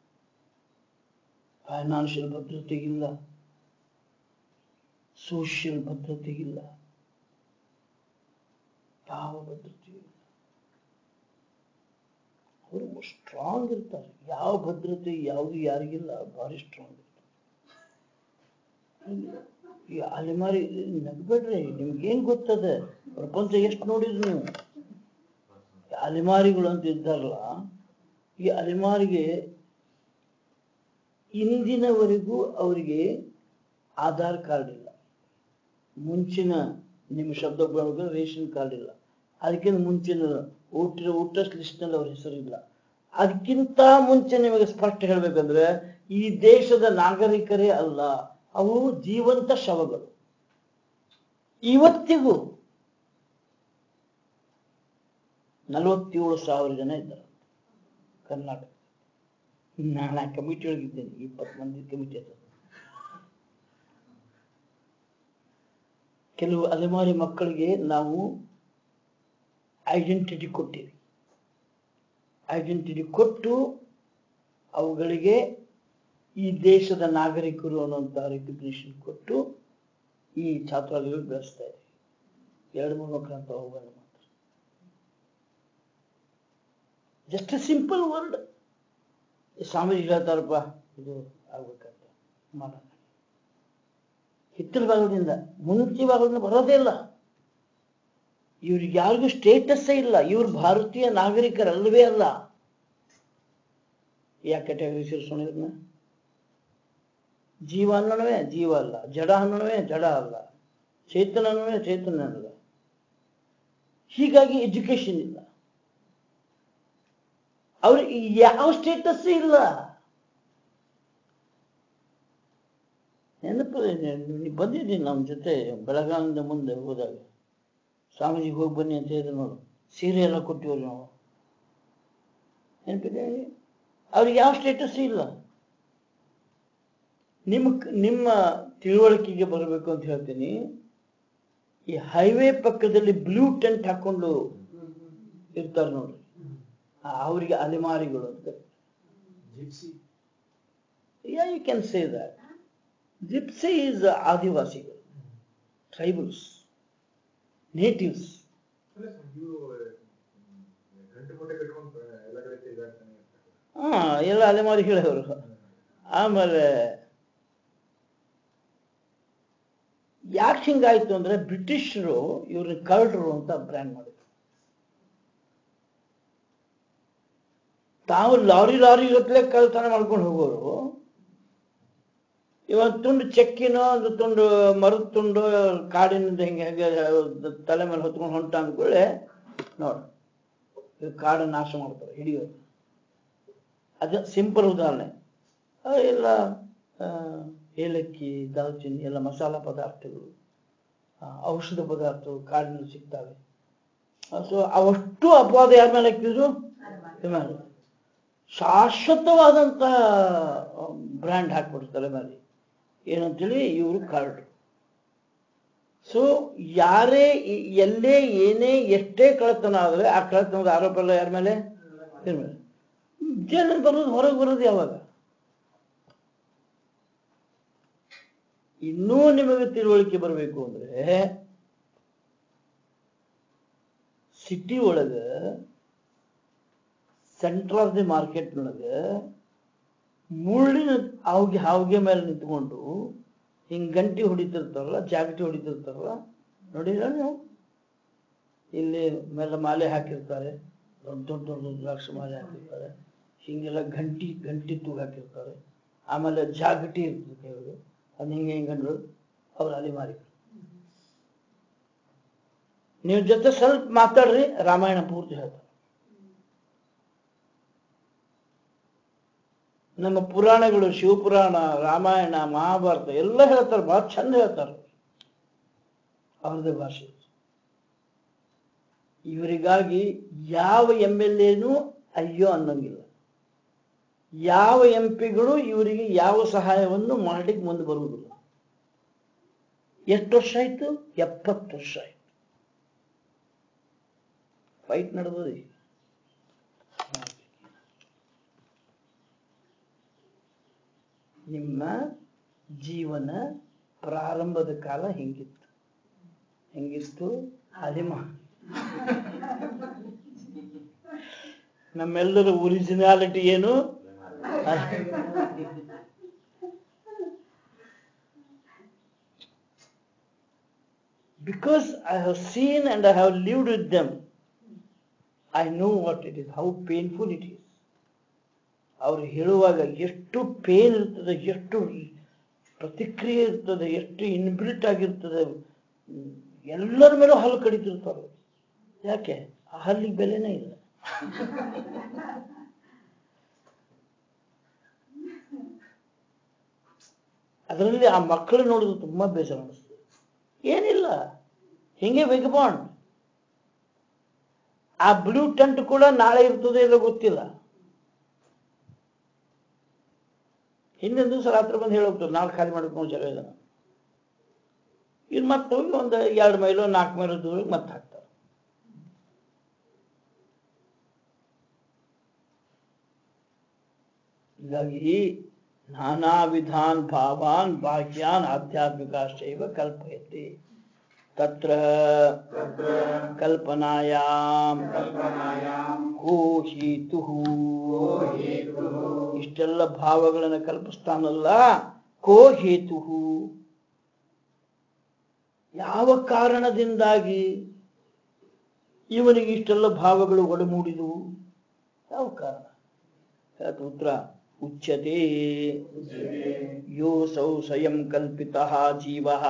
ಫೈನಾನ್ಷಿಯಲ್ ಭದ್ರತೆ ಇಲ್ಲ ಸೋಷಿಯಲ್ ಭದ್ರತೆ ಇಲ್ಲ ಯಾವ ಭದ್ರತೆ ಇಲ್ಲ ಅವರು ಸ್ಟ್ರಾಂಗ್ ಇರ್ತಾರೆ ಯಾವ ಭದ್ರತೆ ಯಾವುದು ಯಾರಿಗಿಲ್ಲ ಭಾರಿ ಸ್ಟ್ರಾಂಗ್ ಇರ್ತಾರೆ ಈ ಅಲೆಮಾರಿ ನಗ್ಬೇಡ್ರಿ ನಿಮ್ಗೇನ್ ಗೊತ್ತದ ಪ್ರಪಂಚ ಎಷ್ಟು ನೋಡಿದ್ರಿ ನೀವು ಈ ಅಲೆಮಾರಿಗಳು ಅಂತ ಇದ್ದಾರಲ್ಲ ಈ ಅಲೆಮಾರಿಗೆ ಇಂದಿನವರೆಗೂ ಅವರಿಗೆ ಆಧಾರ್ ಕಾರ್ಡ್ ಇಲ್ಲ ಮುಂಚಿನ ನಿಮ್ಮ ಶಬ್ದ ಬಳಗ ರೇಷನ್ ಕಾರ್ಡ್ ಇಲ್ಲ ಅದಕ್ಕಿಂತ ಮುಂಚಿನ ಊಟ ಊಟ ಲಿಸ್ಟ್ನಲ್ಲಿ ಅವ್ರ ಹೆಸರಿಲ್ಲ ಅದಕ್ಕಿಂತ ಮುಂಚೆ ನಿಮಗೆ ಸ್ಪಷ್ಟ ಹೇಳ್ಬೇಕಂದ್ರೆ ಈ ದೇಶದ ನಾಗರಿಕರೇ ಅಲ್ಲ ಅವು ಜೀವಂತ ಶವಗಳು ಇವತ್ತಿಗೂ ನಲವತ್ತೇಳು ಸಾವಿರ ಜನ ಇದ್ದಾರೆ ಕರ್ನಾಟಕ ನಾನು ಆ ಕಮಿಟಿ ಒಳಗಿದ್ದೇನೆ ಇಪ್ಪತ್ತು ಮಂದಿ ಕಮಿಟಿ ಅದು ಕೆಲವು ಅಲೆಮಾರಿ ಮಕ್ಕಳಿಗೆ ನಾವು ಐಡೆಂಟಿಟಿ ಕೊಟ್ಟಿವಿ ಐಡೆಂಟಿಟಿ ಕೊಟ್ಟು ಅವುಗಳಿಗೆ ಈ ದೇಶದ ನಾಗರಿಕರು ಅನ್ನುವಂಥ ರೆಕಗ್ನಿಷನ್ ಕೊಟ್ಟು ಈ ಛಾತ್ರಾಲಯಗಳು ಬೆಳೆಸ್ತಾ ಇದ್ದೀವಿ ಎರಡು ಮೂರು ಮಕ್ಕಳಂತ ಹೋಗೋಣ ಮಾತ್ರ ಜಸ್ಟ್ ಸಿಂಪಲ್ ವರ್ಡ್ ಸ್ವಾಮೀಜಿ ಹೇಳ್ತಾರಪ್ಪ ಇದು ಆಗ್ಬೇಕಂತ ಮಾಡೋಣ ಹಿತ್ತಲ ಭಾಗದಿಂದ ಮುಂಚೆ ಭಾಗದಿಂದ ಬರೋದೇ ಇಲ್ಲ ಇವ್ರಿಗೆ ಯಾರಿಗೂ ಸ್ಟೇಟಸ್ಸೇ ಇಲ್ಲ ಇವ್ರು ಭಾರತೀಯ ನಾಗರಿಕರಲ್ಲವೇ ಅಲ್ಲ ಯಾಕೆ ಕ್ಯಾಟಗರಿ ಸೇರಿಸೋಣ ಇದನ್ನ ಜೀವ ಅನ್ನೋಣವೇ ಜೀವ ಅಲ್ಲ ಜಡ ಅನ್ನೋಣವೇ ಜಡ ಅಲ್ಲ ಚೇತನ ಅನ್ನೋಣವೇ ಚೇತನ ಅಲ್ಲ ಹೀಗಾಗಿ ಎಜುಕೇಶನ್ ಇಲ್ಲ ಅವ್ರಿಗೆ ಯಾವ ಸ್ಟೇಟಸ್ ಇಲ್ಲ ನೆನಪು ನೀವು ಬಂದಿದ್ದೀನಿ ನಮ್ಮ ಜೊತೆ ಬೆಳಗಾವಿಂದ ಮುಂದೆ ಹೋದಾಗ ಸ್ವಾಮೀಜಿಗೆ ಹೋಗಿ ಬನ್ನಿ ಅಂತ ಹೇಳಿದ್ರು ನೋಡು ಸೀರೆ ಎಲ್ಲ ಕೊಟ್ಟಿವಲ್ಲ ನಾವು ನೆನಪಿದೆ ಅವ್ರಿಗೆ ಯಾವ ಸ್ಟೇಟಸ್ ಇಲ್ಲ ನಿಮ್ಮ ನಿಮ್ಮ ತಿಳುವಳಿಕೆಗೆ ಬರಬೇಕು ಅಂತ ಹೇಳ್ತೀನಿ ಈ ಹೈವೇ ಪಕ್ಕದಲ್ಲಿ ಬ್ಲೂ ಟೆಂಟ್ ಹಾಕೊಂಡು ಇರ್ತಾರೆ ನೋಡ್ರಿ ಆ, ಅವರಿಗೆ ಅಲೆಮಾರಿಗಳು ಅಂತ ಜಿಪ್ಸಿ ಯಾ you can say that gypsy is ಆದಿವಾಸಿಗಳು ಟ್ರೈಬಲ್ಸ್ ನೇಟಿವ್ಸ್ ಅಲ್ಲ ಇವರು ಗಂಟು ಮೂಟೆ ಕಟ್ಕೊಂಡು ಎಲ್ಲ ಕಡೆ ತಿರುಗಾಡ್ತಾನೆ ಇರ್ತಾರೆ ಹಾ ಎಲ್ಲ ಅಲೆಮಾರಿ ಹೇಳೋರು ಆಮೇಲೆ ಯಾಕೆ ಹಿಂಗಾಯ್ತು ಅಂದ್ರೆ ಬ್ರಿಟಿಷರು ಇವ್ರನ್ನ ಕಳ್ಳರು ಅಂತ ಬ್ರ್ಯಾಂಡ್ ಮಾಡಿದ್ರು ತಾವು ಲಾರಿ ಲಾರಿ ಗಟ್ಟಲೆ ಕಳ್ತನ ಮಾಡ್ಕೊಂಡು ಹೋಗೋರು ಇವತ್ತು ತುಂಡು ಚೆಕ್ಕಿನೋ ಒಂದು ತುಂಡು ಮರದ ತುಂಡು ಕಾಡಿನಿಂದ ಹಿಂಗೆ ಹೆಂಗೆ ತಲೆ ಮೇಲೆ ಹೊತ್ಕೊಂಡು ಹೊಂಟ ಅಂದ್ಕೊಳ್ಳೆ ನೋಡು ಇದು ಕಾಡನ್ನು ನಾಶ ಮಾಡ್ತಾರೆ ಹಿಡಿಯೋದು ಅದು ಸಿಂಪಲ್ ಉದಾಹರಣೆ ಆ, ಎಲ್ಲ ಆ, ಏಲಕ್ಕಿ ದಾಲ್ಚಿನ್ನಿ ಎಲ್ಲ ಮಸಾಲ ಪದಾರ್ಥಗಳು ಆ, ಔಷಧ ಪದಾರ್ಥಗಳು ಕಾಡಿನಲ್ಲಿ ಸಿಗ್ತವೆ ಸೊ ಅವಷ್ಟು ಅಪವಾದ ಯಾರ ಮೇಲೆ ಹಾಕಿದ್ರು ಇವ್ರ ಮೇಲೆ. ಶಾಶ್ವತವಾದಂತ ಬ್ರ್ಯಾಂಡ್ ಹಾಕ್ಬಿಡ್ತಾರೆ ಮೇಲೆ ಏನಂತೇಳಿ ಇವರು ಕಾರ್ಡ್ ಸೊ ಯಾರೇ ಈ- ಎಲ್ಲೇ ಏನೇ ಎಷ್ಟೇ ಕಳ್ಳತನ ಆದ್ರೆ ಆ ಕಳ್ಳತನದ ಆರೋಪ ಎಲ್ಲ ಯಾರ ಮೇಲೆ ಇವ್ರ ಮೇಲೆ ಜೈಲಲ್ಲಿ ಬರೋದು ಹೊರಗೆ ಬರೋದು ಯಾವಾಗ ಇನ್ನೂ ನಿಮಗೆ ತಿಳುವಳಿಕೆ ಬರಬೇಕು ಅಂದ್ರೆ ಸಿಟಿ ಒಳಗ ಸೆಂಟರ್ ಆಫ್ ದಿ ಮಾರ್ಕೆಟ್ ಒಳಗ ಮುಳ್ಳಿನ ಹಾವಿಗೆ ಹಾವಿಗೆ ಮೇಲೆ ನಿಂತ್ಕೊಂಡು ಹಿಂಗ್ ಗಂಟಿ ಹೊಡಿತಿರ್ತಾರಲ್ಲ ಜಾಗಟಿ ಹೊಡಿತಿರ್ತಾರಲ್ಲ ನೋಡಿಲ್ಲ ನೀವು ಇಲ್ಲಿ ಮೇಲೆ ಮಾಲೆ ಹಾಕಿರ್ತಾರೆ ದೊಡ್ಡ ದೊಡ್ಡ ದೊಡ್ಡ ರುದ್ರಾಕ್ಷ ಮಾಲೆ ಹಾಕಿರ್ತಾರೆ ಹಿಂಗೆಲ್ಲ ಗಂಟಿ ಗಂಟಿ ತೂಗ್ ಹಾಕಿರ್ತಾರೆ ಆಮೇಲೆ ಜಾಗಟಿ ಇರ್ತದೆ ಕೈಯೊಳಗೆ ಅದು ಹಿಂಗೆ ಹಿಂಗಂಡ್ರು ಅವ್ರ ಅಲಿಮಾರಿ ನೀವು ಜೊತೆ ಸ್ವಲ್ಪ ಮಾತಾಡ್ರಿ ರಾಮಾಯಣ ಪೂರ್ತಿ ಹೇಳ್ತಾರೆ ನಮ್ಮ ಪುರಾಣಗಳು ಶಿವಪುರಾಣ ರಾಮಾಯಣ ಮಹಾಭಾರತ ಎಲ್ಲ ಹೇಳ್ತಾರೆ ಬಹಳ ಚಂದ ಹೇಳ್ತಾರೆ ಅವ್ರದ್ದೇ ಭಾಷೆ ಇವರಿಗಾಗಿ ಯಾವ ಎಮ್ ಎಲ್ ಎನೂ ಅಯ್ಯೋ ಅನ್ನಂಗಿಲ್ಲ ಯಾವ ಎಂ ಪಿಗಳು ಇವರಿಗೆ ಯಾವ ಸಹಾಯವನ್ನು ಮಾಡಲಿಕ್ಕೆ ಮುಂದೆ ಬರುವುದಿಲ್ಲ ಎಷ್ಟು ವರ್ಷ ಆಯ್ತು ಎಪ್ಪತ್ತು ವರ್ಷ ಆಯ್ತು ಫೈಟ್ ನಡೆದದೆ ನಿಮ್ಮ ಜೀವನ ಪ್ರಾರಂಭದ ಕಾಲ ಹೆಂಗಿತ್ತು ಹೆಂಗಿತ್ತು ಅದೇ ಮಾ ನಮ್ಮೆಲ್ಲರ ಒರಿಜಿನಾಲಿಟಿ ಏನು because I have seen and I have lived with them, I know what it is, how painful it is. ಅವ್ರು ಹೇಳುವಾಗ ಎಷ್ಟು ಪೇನ್ ಇರ್ತದೆ ಎಷ್ಟು ಪ್ರತಿಕ್ರಿಯೆ ಇರ್ತದೆ ಎಷ್ಟು ಇನ್ಬಿಲ್ಟ್ ಆಗಿರ್ತದೆ ಹ್ಮ್, ಎಲ್ಲರ ಮೇಲೂ ಹಲ್ಲು ಕಡಿತಿರ್ತಾರೆ ಯಾಕೆ ಆ ಹಲ್ಲಿಗೆ ಬೆಲೆನೇ ಇಲ್ಲ ಅದರಲ್ಲಿ ಆ ಮಕ್ಕಳು ನೋಡಿದ್ರೆ ತುಂಬಾ ಬೇಸರ ಅನಿಸ್ತದೆ ಏನಿಲ್ಲ ಹಿಂಗೆ ವೆಗಬಾಂಡ್ ಆ ಬ್ಲೂ ಟೆಂಟ್ ಕೂಡ ನಾಳೆ ಇರ್ತದೆ ಇಲ್ಲ ಗೊತ್ತಿಲ್ಲ ಹಿಂದಿನ ದಿವಸ ರಾತ್ರಿ ಬಂದು ಹೇಳೋಗ್ತಾರೆ ನಾಳೆ ಖಾಲಿ ಮಾಡ್ಕೊಂಡು ಜಾಗ ಇದೆ ಇನ್ನು ಮತ್ತೆ ಹೋಗಿ ಒಂದು ಎರಡು ಮೈಲು ನಾಲ್ಕು ಮೈಲು ದೂರ ಮತ್ತೆ ಹಾಕ್ತಾರೆ ಹೀಗಾಗಿ ನಾನಾ ವಿಧಾನ್ ಭಾವಾನ್ ಬಾಹ್ಯಾನ್ ಆಧ್ಯಾತ್ಮಿಕಾಶ್ಚೈವ ಕಲ್ಪಯತೆ ತತ್ರ ಕಲ್ಪನಾಯಾಮ್ ಕೋ ಹೇತು ಇಷ್ಟೆಲ್ಲ ಭಾವಗಳನ್ನು ಕಲ್ಪಿಸ್ತಾನಲ್ಲ ಕೋ ಹೇತು ಯಾವ ಕಾರಣದಿಂದಾಗಿ ಇವನಿಗೆ ಇಷ್ಟೆಲ್ಲ ಭಾವಗಳು ಒಡಮೂಡಿದವು ಯಾವ ಕಾರಣ ಅದಕ್ಕೆ ಉತ್ತರ ಉಚ್ಯತೆ ಯೋಸೌ ಸ್ವಯಂ ಕಲ್ಪಿತಃ ಜೀವಃ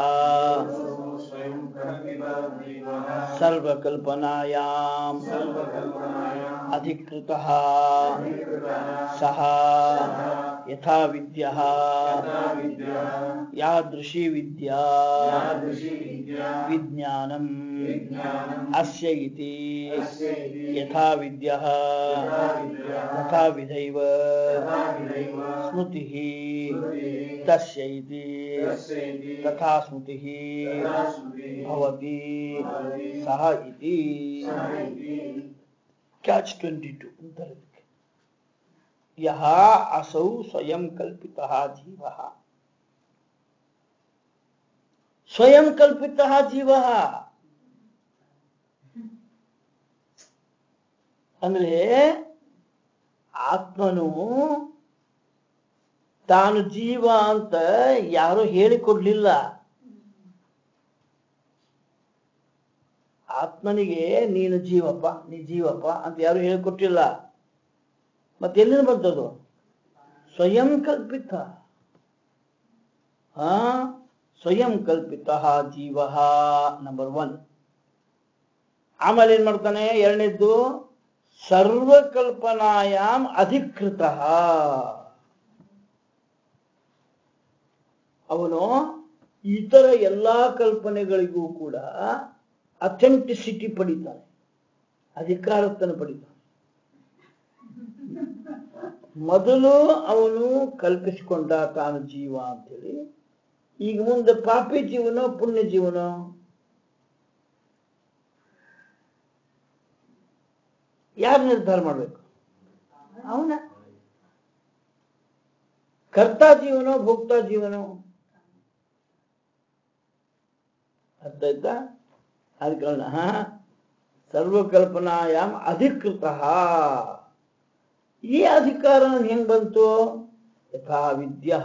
ಸರ್ವಕಲ್ಪನಾಯಾಂ ಅಧಿಕೃತಃ ಸಹ ಯಥಾ ವಿದ್ಯಃ ಯಾದೃಶಿ ವಿದ್ಯಾ ವಿಜ್ಞಾನಂ ಅಸ್ಯ ಇತಿ ಯಥಾ ವಿದ್ಯಃ ತಥಾ ವಿಧೈವ ಸ್ಮೃತಿಃ ತಸ್ಯ ಇತಿ ತಥಾ ಸ್ಮೃತಿಃ ಭವತಿ ಸಹ ಇತಿ ಕ್ಯಾಚ್ ಟ್ವೆಂಟಿ ಟು ಅಂತಾರೆ ಇದಕ್ಕೆ ಯಹ ಅಸೌ ಸ್ವಯಂ ಕಲ್ಪಿತಃ ಜೀವಃ ಸ್ವಯಂ ಕಲ್ಪಿತಃ ಜೀವಃ ಅಂದ್ರೆ ಆತ್ಮನು ತಾನು ಜೀವ ಅಂತ ಯಾರು ಹೇಳಿಕೊಡ್ಲಿಲ್ಲ ಆತ್ಮನಿಗೆ ನೀನು ಜೀವಪ್ಪ ನೀ ಜೀವಪ್ಪ ಅಂತ ಯಾರು ಹೇಳಿಕೊಟ್ಟಿಲ್ಲ ಮತ್ತೆ ಎಲ್ಲಿಂದ ಬಂತದು ಸ್ವಯಂ ಕಲ್ಪಿತ ಹಾ ಸ್ವಯಂ ಕಲ್ಪಿತ ಜೀವ ನಂಬರ್ ಒನ್ ಆಮೇಲೆ ಏನ್ ಮಾಡ್ತಾನೆ ಎರಡನೇದ್ದು ಸರ್ವಕಲ್ಪನಾಯಾಮ್ ಅಧಿಕೃತ ಅವನು ಇತರ ಎಲ್ಲಾ ಕಲ್ಪನೆಗಳಿಗೂ ಕೂಡ ಅಥೆಂಟಿಸಿಟಿ ಪಡಿತಾನೆ ಅಧಿಕಾರತನ ಪಡಿತಾನೆ ಮೊದಲು ಅವನು ಕಲ್ಪಿಸಿಕೊಂಡ ತಾನು ಜೀವ ಅಂತೇಳಿ ಈಗ ಮುಂದೆ ಪಾಪಿ ಜೀವನ ಪುಣ್ಯ ಜೀವನ ಯಾರು ನಿರ್ಧಾರ ಮಾಡ್ಬೇಕು ಅವನ ಕರ್ತಾ ಜೀವನ ಭೋಕ್ತಾ ಜೀವನ ಅರ್ಥ ಆಯ್ತಾ ಅದ ಕಾರಣ ಸರ್ವಕಲ್ಪನಾಯಾಮ್ ಅಧಿಕೃತ ಈ ಅಧಿಕಾರ ಹೆಂಗ್ ಬಂತು ಯಥಾ ವಿದ್ಯ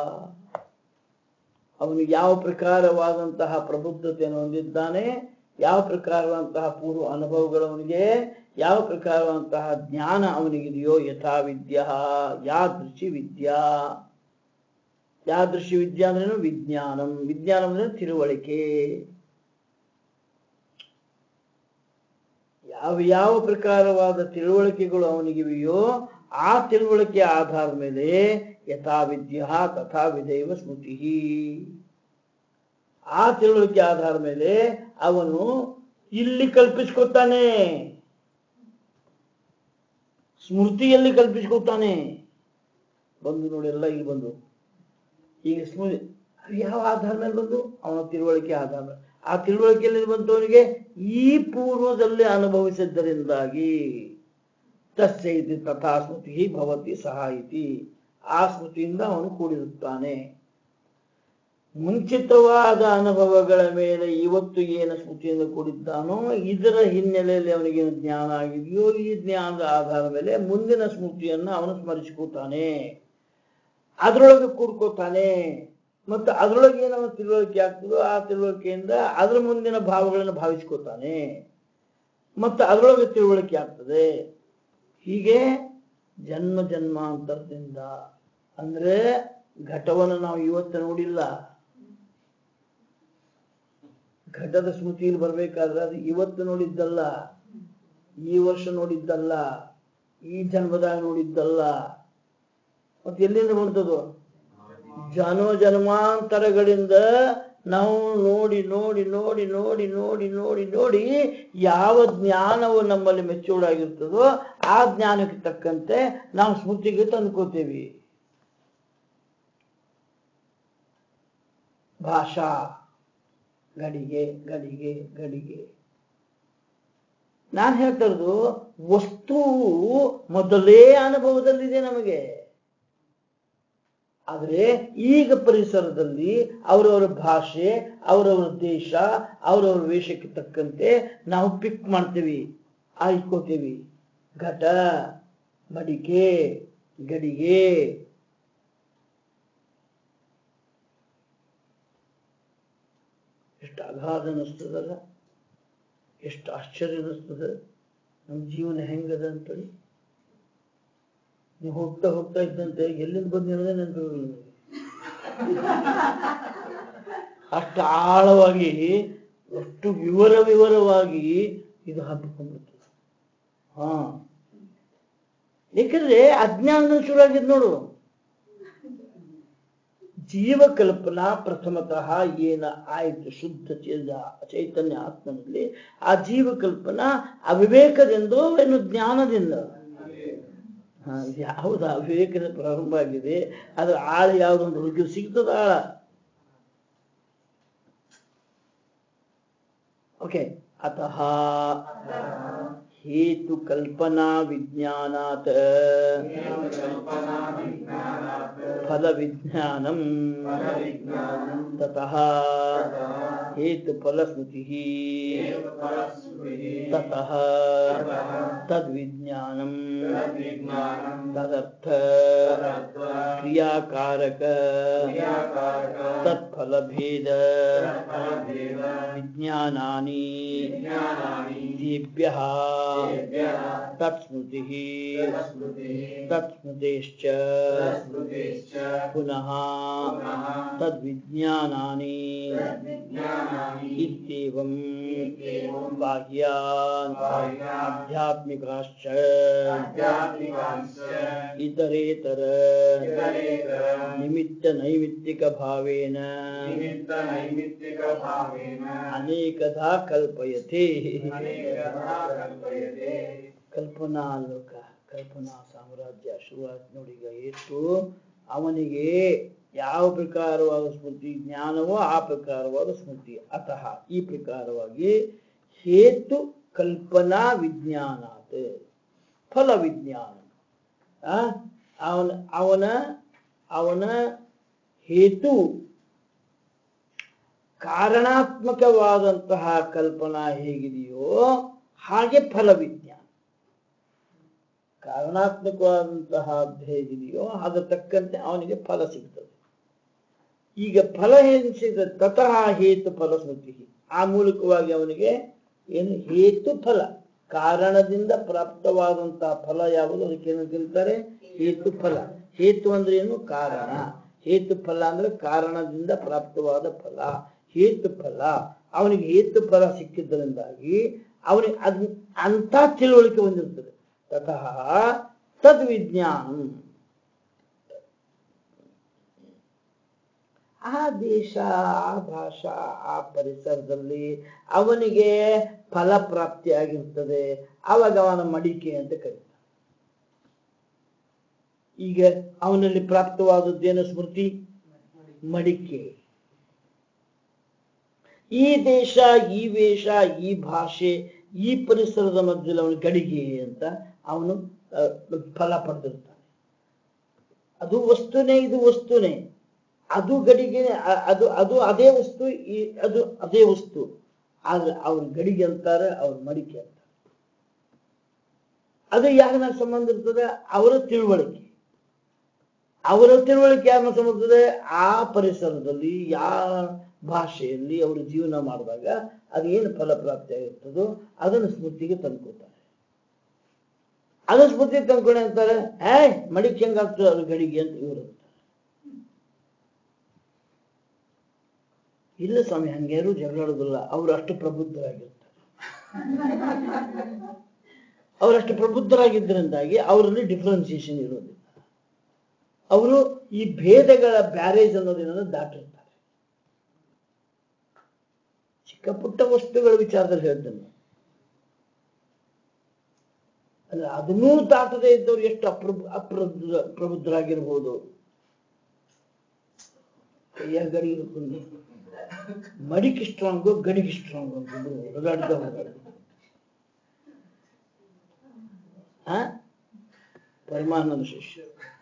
ಅವನು ಯಾವ ಪ್ರಕಾರವಾದಂತಹ ಪ್ರಬುದ್ಧತೆಯನ್ನು ಹೊಂದಿದ್ದಾನೆ ಯಾವ ಪ್ರಕಾರವಾದಂತಹ ಪೂರ್ವ ಅನುಭವಗಳು ಅವನಿಗೆ ಯಾವ ಪ್ರಕಾರವಾದಂತಹ ಜ್ಞಾನ ಅವನಿಗಿದೆಯೋ ಯಥಾ ವಿದ್ಯ ಯಾದೃಶಿ ವಿದ್ಯಾ ಯಾದೃಶಿ ವಿದ್ಯಾ ಅಂದ್ರೇನು ವಿಜ್ಞಾನಂ ವಿಜ್ಞಾನ ಅಂದ್ರೆ ತಿಳುವಳಿಕೆ ಯಾವ ಯಾವ ಪ್ರಕಾರವಾದ ತಿಳುವಳಿಕೆಗಳು ಅವನಿಗಿವೆಯೋ ಆ ತಿಳುವಳಿಕೆ ಆಧಾರದ ಮೇಲೆ ಯಥಾ ವಿದ್ಯ ತಥಾ ವಿಧೈವ ಸ್ಮೃತಿ ಆ ತಿಳುವಳಿಕೆ ಆಧಾರದ ಮೇಲೆ ಅವನು ಇಲ್ಲಿ ಕಲ್ಪಿಸ್ಕೊತಾನೆ ಸ್ಮೃತಿಯಲ್ಲಿ ಕಲ್ಪಿಸ್ಕೊತಾನೆ ಬಂದು ನೋಡಿ ಎಲ್ಲ ಇಲ್ಲಿ ಬಂದು ಈಗ ಸ್ಮೃತಿ ಅದು ಯಾವ ಆಧಾರ ಮೇಲೆ ಬಂದು ಅವನ ತಿಳುವಳಿಕೆ ಆಧಾರ ಮೇಲೆ. ಆ ತಿಳುವಳಿಕೆಯಲ್ಲಿ ಬಂತು ಅವನಿಗೆ ಈ ಪೂರ್ವದಲ್ಲಿ ಅನುಭವಿಸಿದ್ದರಿಂದಾಗಿ ತಸ್ಯ ಇತಿ ತಥಾ ಸ್ಮೃತಿ ಭವತಿ ಸಹ ಇತಿ ಆ ಸ್ಮೃತಿಯಿಂದ ಅವನು ಕೂಡಿರುತ್ತಾನೆ ಮುಂಚಿತವಾದ ಅನುಭವಗಳ ಮೇಲೆ ಇವತ್ತು ಏನು ಸ್ಮೃತಿಯಿಂದ ಕೂಡಿದ್ದಾನೋ ಇದರ ಹಿನ್ನೆಲೆಯಲ್ಲಿ ಅವನಿಗೇನು ಜ್ಞಾನ ಆಗಿದೆಯೋ ಈ ಜ್ಞಾನದ ಆಧಾರದ ಮೇಲೆ ಮುಂದಿನ ಸ್ಮೃತಿಯನ್ನು ಅವನು ಸ್ಮರಿಸ್ಕೊತಾನೆ ಅದರೊಳಗೆ ಕೂಡ್ಕೋತಾನೆ ಮತ್ತು ಅದರೊಳಗೆ ಏನು ಅವನ ತಿಳುವಳಿಕೆ ಆಗ್ತದೋ ಆ ತಿಳುವಳಿಕೆಯಿಂದ ಅದರ ಮುಂದಿನ ಭಾವಗಳನ್ನು ಭಾವಿಸ್ಕೋತಾನೆ ಮತ್ತು ಅದರೊಳಗೆ ತಿಳುವಳಿಕೆ ಆಗ್ತದೆ ಹೀಗೆ ಜನ್ಮ ಜನ್ಮಾಂತರದಿಂದ ಅಂದ್ರೆ ಘಟವನ್ನು ನಾವು ಇವತ್ತು ನೋಡಿಲ್ಲ ಘಟದ ಸ್ಮೃತಿಯಲ್ಲಿ ಬರ್ಬೇಕಾದ್ರೆ ಅದು ಇವತ್ತು ನೋಡಿದ್ದಲ್ಲ ಈ ವರ್ಷ ನೋಡಿದ್ದಲ್ಲ ಈ ಜನ್ಮದಾಗ ನೋಡಿದ್ದಲ್ಲ ಮತ್ತೆ ಎಲ್ಲಿಂದ ಬಂತದು ಜನ ಜನ್ಮಾಂತರಗಳಿಂದ ನಾವು ನೋಡಿ ನೋಡಿ ನೋಡಿ ನೋಡಿ ನೋಡಿ ನೋಡಿ ನೋಡಿ ಯಾವ ಜ್ಞಾನವು ನಮ್ಮಲ್ಲಿ ಮೆಚೂರ್ಡ್ ಆಗಿರ್ತದೋ ಆ ಜ್ಞಾನಕ್ಕೆ ತಕ್ಕಂತೆ ನಾವು ಸ್ಮೃತಿಗೆ ತಂದ್ಕೋತೇವಿ ಭಾಷಾ ಗಡಿಗೆ ಗಡಿಗೆ ಗಡಿಗೆ ನಾನು ಹೇಳ್ತಾ ಇರೋದು ವಸ್ತು ಮೊದಲೇ ಅನುಭವದಲ್ಲಿದೆ ನಮಗೆ ಆದರೆ ಈಗ ಪರಿಸರದಲ್ಲಿ ಅವರವರ ಭಾಷೆ ಅವರವರ ದೇಶ ಅವರವರ ವೇಷಕ್ಕೆ ತಕ್ಕಂತೆ ನಾವು ಪಿಕ್ ಮಾಡ್ತೀವಿ ಆಯ್ಕೋತೀವಿ ಘಟ ಮಡಿಕೆ ಗಡಿಗೆ ಎಷ್ಟು ಅಗಾಧ ಅನ್ನಿಸ್ತದಲ್ಲ ಎಷ್ಟು ಆಶ್ಚರ್ಯ ಅನ್ನಿಸ್ತದ ನಮ್ಮ ಜೀವನ ಹೆಂಗದ ಅಂತೇಳಿ ನೀವು ಹೋಗ್ತಾ ಹೋಗ್ತಾ ಇದ್ದಂತೆ ಎಲ್ಲಿಂದ ಬಂದು ಹೇಳದೆ ನೆನಪಿರಲಿಲ್ಲ ನಿಮಗೆ ಅಷ್ಟು ಆಳವಾಗಿ ಅಷ್ಟು ವಿವರ ವಿವರವಾಗಿ ಇದು ಹಬ್ಬಿಕೊಂಡ್ಬಿಡ್ತದೆ ಹಾ ಏಕೆಂದ್ರೆ ಅಜ್ಞಾನದ ಶುರು ಆಗಿದ್ ನೋಡು ಜೀವಕಲ್ಪನಾ ಪ್ರಥಮತಃ ಏನ ಆಯಿತು ಶುದ್ಧ ಚೇತ- ಚೈತನ್ಯ ಆತ್ಮನಲ್ಲಿ ಆ ಜೀವಕಲ್ಪನಾ ಅವಿವೇಕದಿಂದ ಏನು ಜ್ಞಾನದಿಂದ ಹಾ, ಯಾವುದು ಅವಿವೇಕದ ಪ್ರಾರಂಭ ಆಗಿದೆ ಅದ್ರ ಆಳ ಯಾವುದೊಂದು ಹುಡುಗಿ ಸಿಗ್ತದ ಆಳ ಓಕೆ ಅತಃ ಹೇತು ಕಲ್ಪನಾ ವಿಜ್ಞಾನಾತ್ ಫಲ ವಿಜ್ಞಾನಂ ತತಃ ಹೇತು ಫಲಸ್ಮೃತಿ ತತಃ ತದ್ವಿಜ್ಞಾನಂ ತದರ್ಥ ಕ್ರಿಯಾಕಾರಕ ತತ್ಫಲಭೇದ ವಿಜ್ಞಾನಾನಿ तेभ्यः तत्स्मृतिः तत्स्मृतेश्च पुनः तद्विज्ञानानि इत्येवं बाह्यान् आध्यात्मिकाश्च इतरेतर निमित्तनैमित्तिकभावेन अनेकधा कल्पयते ಕಲ್ಪನಾ ಲೋಕ ಕಲ್ಪನಾ ಸಾಮ್ರಾಜ್ಯ ಶುರುವಾತ್ ನೋಡಿ ಈಗ ಎಷ್ಟು ಅವನಿಗೆ ಯಾವ ಪ್ರಕಾರವಾದ ಸ್ಮೃತಿ ಜ್ಞಾನವೋ ಆ ಪ್ರಕಾರವಾದ ಸ್ಮೃತಿ ಅತಃ ಈ ಪ್ರಕಾರವಾಗಿ ಹೇತು ಕಲ್ಪನಾ ವಿಜ್ಞಾನಾತ್ ಫಲ ವಿಜ್ಞಾನ ಆ? ಅವನ ಅವನ ಅವನ ಹೇತು ಕಾರಣಾತ್ಮಕವಾದಂತಹ ಕಲ್ಪನಾ ಹೇಗಿದೆಯೋ ಹಾಗೆ ಫಲ ವಿಜ್ಞಾನ ಕಾರಣಾತ್ಮಕವಾದಂತಹ ಹೇಗಿದೆಯೋ ಅದರ ತಕ್ಕಂತೆ ಅವನಿಗೆ ಫಲ ಸಿಗ್ತದೆ ಈಗ ಫಲ ಏನು ಸಿಗ್ತದೆ ತತಃ ಹೇತು ಫಲ ಸ್ಮೃತಿ ಆ ಮೂಲಕವಾಗಿ ಅವನಿಗೆ ಏನು ಹೇತು ಫಲ ಕಾರಣದಿಂದ ಪ್ರಾಪ್ತವಾದಂತಹ ಫಲ ಯಾವುದು ಅದಕ್ಕೆ ಏನು ಕರೀತಾರೆ ಹೇತು ಫಲ ಹೇತು ಅಂದ್ರೆ ಏನು ಕಾರಣ ಹೇತು ಫಲ ಅಂದ್ರೆ ಕಾರಣದಿಂದ ಪ್ರಾಪ್ತವಾದ ಫಲ ಹೇತು ಫಲ ಅವನಿಗೆ ಹೇತು ಫಲ ಸಿಕ್ಕಿದ್ದರಿಂದಾಗಿ ಅವನಿಗೆ ಅದ್ ಅಂತ ತಿಳುವಳಿಕೆ ಹೊಂದಿರ್ತದೆ ತತಃ ತದ್ವಿಜ್ಞಾನ ಆ ದೇಶ ಆ ಭಾಷಾ ಆ ಪರಿಸರದಲ್ಲಿ ಅವನಿಗೆ ಫಲ ಪ್ರಾಪ್ತಿಯಾಗಿರ್ತದೆ ಆವಾಗ ಅವನ ಮಡಿಕೆ ಅಂತ ಕರೀತಾರೆ ಈಗ ಅವನಲ್ಲಿ ಪ್ರಾಪ್ತವಾದದ್ದೇನು ಸ್ಮೃತಿ ಮಡಿಕೆ ಈ ದೇಶ ಈ ವೇಷ ಈ ಭಾಷೆ ಈ ಪರಿಸರದ ಮಧ್ಯದಲ್ಲಿ ಅವನ ಗಡಿಗೆ ಅಂತ ಅವನು ಆ, ಫಲ ಪಡೆದಿರ್ತಾನೆ ಅದು ವಸ್ತುನೇ ಇದು ವಸ್ತುನೇ ಅದು ಗಡಿಗೆ ಅ- ಅದು ಅದು ಅದೇ ವಸ್ತು ಈ ಅದು ಅದೇ ವಸ್ತು ಆದ್ರೆ ಅವ್ರ ಗಡಿಗೆ ಅಂತಾರೆ ಅವ್ರ ಮಡಿಕೆ ಅಂತಾರೆ ಅದು ಯಾರನ್ನ ಸಂಬಂಧ ಇರ್ತದೆ ಅವರ ತಿಳುವಳಿಕೆ ಅವರ ತಿಳುವಳಿಕೆ ಯಾರನ್ನ ಸಂಬಂಧ ಇರ್ತದೆ ಆ ಪರಿಸರದಲ್ಲಿ ಯಾವ ಭಾಷೆಯಲ್ಲಿ ಅವರು ಜೀವನ ಮಾಡಿದಾಗ ಅದೇನು ಫಲ ಪ್ರಾಪ್ತಿ ಆಗಿರ್ತದೋ ಅದನ್ನು ಸ್ಮೃತಿಗೆ ತಂದ್ಕೊತಾರೆ ಅದನ್ನ ಸ್ಮೃತಿಗೆ ತಂದ್ಕೊಂಡೆ ಅಂತಾರೆ ಹೇ ಮಡಿಕೆ ಹೆಂಗಾಗ್ತದೆ ಅದ್ರ ಗಡಿಗೆ ಅಂತ ಇವರು ಅಂತಾರೆ ಇಲ್ಲ ಸ್ವಾಮಿ ಹಂಗ್ಯಾರು ಜಗಳಾಡೋದಿಲ್ಲ ಅವ್ರು ಅಷ್ಟು ಪ್ರಬುದ್ಧರಾಗಿರ್ತಾರೆ ಅವರಷ್ಟು ಪ್ರಬುದ್ಧರಾಗಿದ್ದರಿಂದಾಗಿ ಅವರಲ್ಲಿ ಡಿಫ್ರೆನ್ಸಿಯೇಷನ್ ಇರೋದಿಲ್ಲ ಅವರು ಈ ಭೇದಗಳ ಬ್ಯಾರೇಜ್ ಅನ್ನೋದೇನನ್ನು ದಾಟಿರ್ತಾರೆ ಚಿಕ್ಕ ಪುಟ್ಟ ವಸ್ತುಗಳ ವಿಚಾರದಲ್ಲಿ ಹೇಳ್ತೇನೆ ನಾನು. ಅಂದ್ರೆ ಅದನ್ನೂ ದಾಟದೇ ಇದ್ದವ್ರು ಎಷ್ಟು ಅಪ್ರಬು ಅಪ್ರಬುದ್ಧ ಪ್ರಬುದ್ಧರಾಗಿರ್ಬೋದು ಕೈಯ ಗಡಿ ಇರ್ಕೊಂಡು ಮಡಿಕೆ ಸ್ಟ್ರಾಂಗು ಗಡಿಗೆ ಸ್ಟ್ರಾಂಗ್ ಅಂತಂದ್ರು ಹೊರಗಾಡ್ದ ಹೊರಗಾಡ್ದ ಆ ಪರಮಾನಂದ ಶಿಷ್ಯ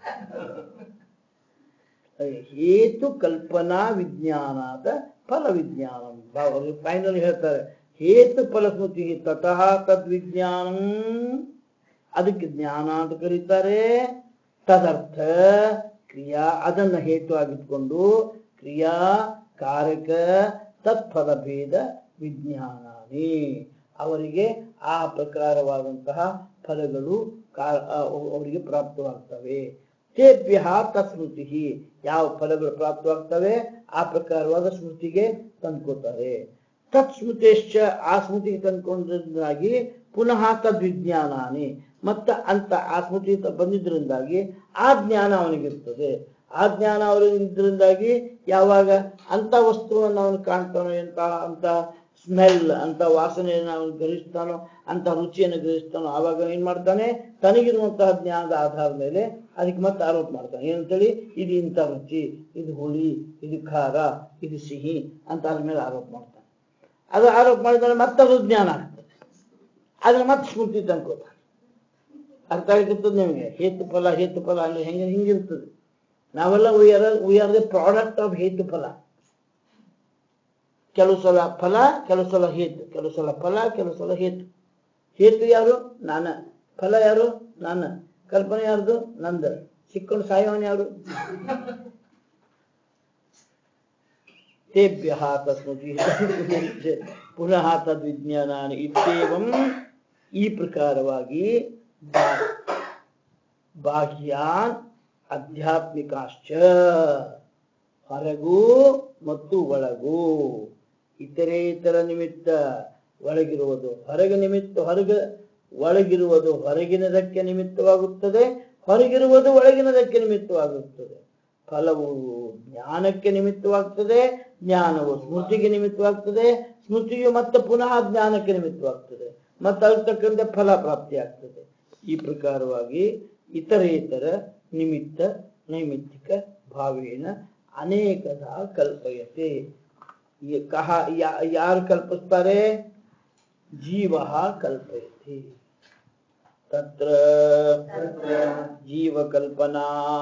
ಹೇತು ಕಲ್ಪನಾ ವಿಜ್ಞಾನದ ಫಲ ವಿಜ್ಞಾನ ಫೈನಲ್ ಹೇಳ್ತಾರೆ ಹೇತು ಫಲ ಸ್ಮೃತಿ ತತಃ ತದ್ವಿಜ್ಞಾನಂ ಅದಕ್ಕೆ ಜ್ಞಾನ ಅಂತ ಕರೀತಾರೆ ತದರ್ಥ ಕ್ರಿಯಾ ಅದನ್ನ ಹೇತು ಆಗಿಟ್ಕೊಂಡು ಕ್ರಿಯಾ ಕಾರಕ ತತ್ಫಲ ಭೇದ ವಿಜ್ಞಾನಾನಿ ಅವರಿಗೆ ಆ ಪ್ರಕಾರವಾದಂತಹ ಫಲಗಳು ಕಾ- ಆ- ಅವರಿಗೆ ಪ್ರಾಪ್ತವಾಗ್ತವೆ ತೇಭ್ಯ ತತ್ಸ್ಮೃತಿ ಯಾವ ಫಲಗಳು ಪ್ರಾಪ್ತವಾಗ್ತವೆ ಆ ಪ್ರಕಾರವಾದ ಸ್ಮೃತಿಗೆ ತಂದ್ಕೋತಾರೆ ತತ್ಸ್ಮೃತಿಶ್ಚ ಆ ಸ್ಮೃತಿಗೆ ತಂದ್ಕೊಂಡ್ರಿಂದಾಗಿ ಪುನಃ ತದ್ವಿಜ್ಞಾನಾನಿ ಮತ್ತ ಅಂತ ಆ ಸ್ಮೃತಿ ತ- ಬಂದಿದ್ರಿಂದಾಗಿ ಆ ಜ್ಞಾನ ಅವನಿಗಿರ್ತದೆ ಆ ಜ್ಞಾನ ಅವರಿಗಿದ್ರಿಂದಾಗಿ ಯಾವಾಗ ಅಂತ ವಸ್ತುವನ್ನು ಅವನು ಕಾಣ್ತಾನೋ ಎಂತ ಅಂತ ಸ್ಮೆಲ್ ಅಂತ ವಾಸನೆಯನ್ನು ಅವನು ಗ್ರಹಿಸ್ತಾನೋ ಅಂತ ರುಚಿಯನ್ನು ಗ್ರಹಿಸ್ತಾನೋ ಆವಾಗ ಏನ್ ಮಾಡ್ತಾನೆ ತನಗಿರುವಂತಹ ಜ್ಞಾನದ ಆಧಾರದ ಮೇಲೆ ಅದಕ್ಕೆ ಮತ್ತೆ ಆರೋಪ ಮಾಡ್ತಾನೆ ಏನಂತೇಳಿ ಇದು ಇಂಥ ರುಚಿ ಇದು ಹುಳಿ ಇದು ಖಾರ ಇದು ಸಿಹಿ ಅಂತ ಅದ್ರ ಮೇಲೆ ಆರೋಪ ಮಾಡ್ತಾನೆ ಅದು ಆರೋಪ ಮಾಡಿದ್ರೆ ಮತ್ತೆ ಅದು ಜ್ಞಾನ ಆಗ್ತದೆ ಅದನ್ನ ಮತ್ತೆ ಸ್ಮೃತಿ ತಂದ್ಕೋತಾನೆ ಅರ್ಥ ಆಗಿರ್ತದೆ ನಿಮಗೆ ಹೇತು ಫಲ ಹೇತು ಫಲ ಅಂದ್ರೆ ಹೆಂಗೆ ಹಿಂಗಿರ್ತದೆ ನಾವೆಲ್ಲ we are we are the product of ಹೇತು ಫಲ ಕೆಲವು ಸಲ ಫಲ ಕೆಲವು ಸಲ ಹೇತು ಕೆಲವು ಸಲ ಫಲ ಕೆಲವು ಸಲ ಹೇತು ಹೇತು ಯಾರು ನಾನ ಫಲ ಯಾರು ನಾನ ಕಲ್ಪನೆ ಯಾರ್ದು ನಂದ ಸಿಕ್ಕೊಂಡು ಸಾಯವನ್ ಯಾರು ತೇಭ್ಯ ತಸ್ಮೃತಿ ಪುನಃ ತದ್ವಿಜ್ಞಾನಾನಿ ಇತ್ಯೇವಂ ಈ ಪ್ರಕಾರವಾಗಿ ಬಾ- ಬಾಹ್ಯಾನ್ ಆಧ್ಯಾತ್ಮಿಕಾಶ್ಚ ಹೊರಗೂ ಮತ್ತು ಒಳಗೂ ಇತರೇತರ ನಿಮಿತ್ತ ಒಳಗಿರುವುದು ಹೊರಗೆ ನಿಮಿತ್ತ ಹೊರಗ ಒಳಗಿರುವುದು ಹೊರಗಿನದಕ್ಕೆ ನಿಮಿತ್ತವಾಗುತ್ತದೆ ಹೊರಗಿರುವುದು ಒಳಗಿನದಕ್ಕೆ ನಿಮಿತ್ತವಾಗುತ್ತದೆ ಫಲವು ಜ್ಞಾನಕ್ಕೆ ನಿಮಿತ್ತವಾಗ್ತದೆ ಜ್ಞಾನವು ಸ್ಮೃತಿಗೆ ನಿಮಿತ್ತವಾಗ್ತದೆ ಸ್ಮೃತಿಯು ಮತ್ತೆ ಪುನಃ ಜ್ಞಾನಕ್ಕೆ ನಿಮಿತ್ತವಾಗ್ತದೆ ಮತ್ತೆ ಅದಕ್ಕೆ ತಕ್ಕಂತೆ ಫಲ ಪ್ರಾಪ್ತಿಯಾಗ್ತದೆ ಈ ಪ್ರಕಾರವಾಗಿ ಇತರೇತರ ನಿಮಿತ್ತ ನೈಮಿತ್ತಿಕ ಭಾವೇನ ಅನೇಕದ ಕಲ್ಪಯತೆ ಈ ಕಹ ಯಾ- ಯಾರು ಕಲ್ಪಿಸ್ತಾರೆ ಜೀವ ಕಲ್ಪಯತೆ ತತ್ರ ಜೀವಕಲ್ಪನಾ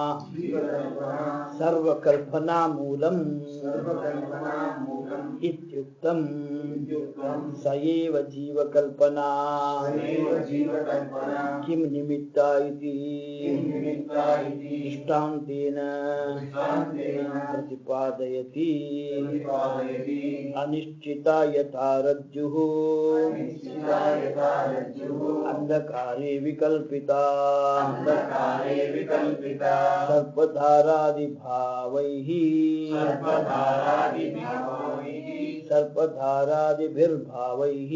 ಸರ್ವಕಲ್ಪನಾ ಮೂಲಂ ಇತ್ಯುಕ್ತಂ ಸ ಏವ ಜೀವಕಲ್ಪನಾ ಕಿಂ ನಿಮಿತ್ತ ಇತಿ ದೃಷ್ಟಾಂತೇನ ಪ್ರತಿಪಾದಯತಿ ಅನಿಶ್ಚಿತ ಯಥಾ ರಜ್ಜುಃ ಅಂಧಕಾರೇ ವಿಕಲ್ಪಿತಾ ಸರ್ಪಧಾರಾದಿಭಾವೈಃ ಸರ್ಪಧಾರಾದಿಭಿರ್ಭಾವೈಃ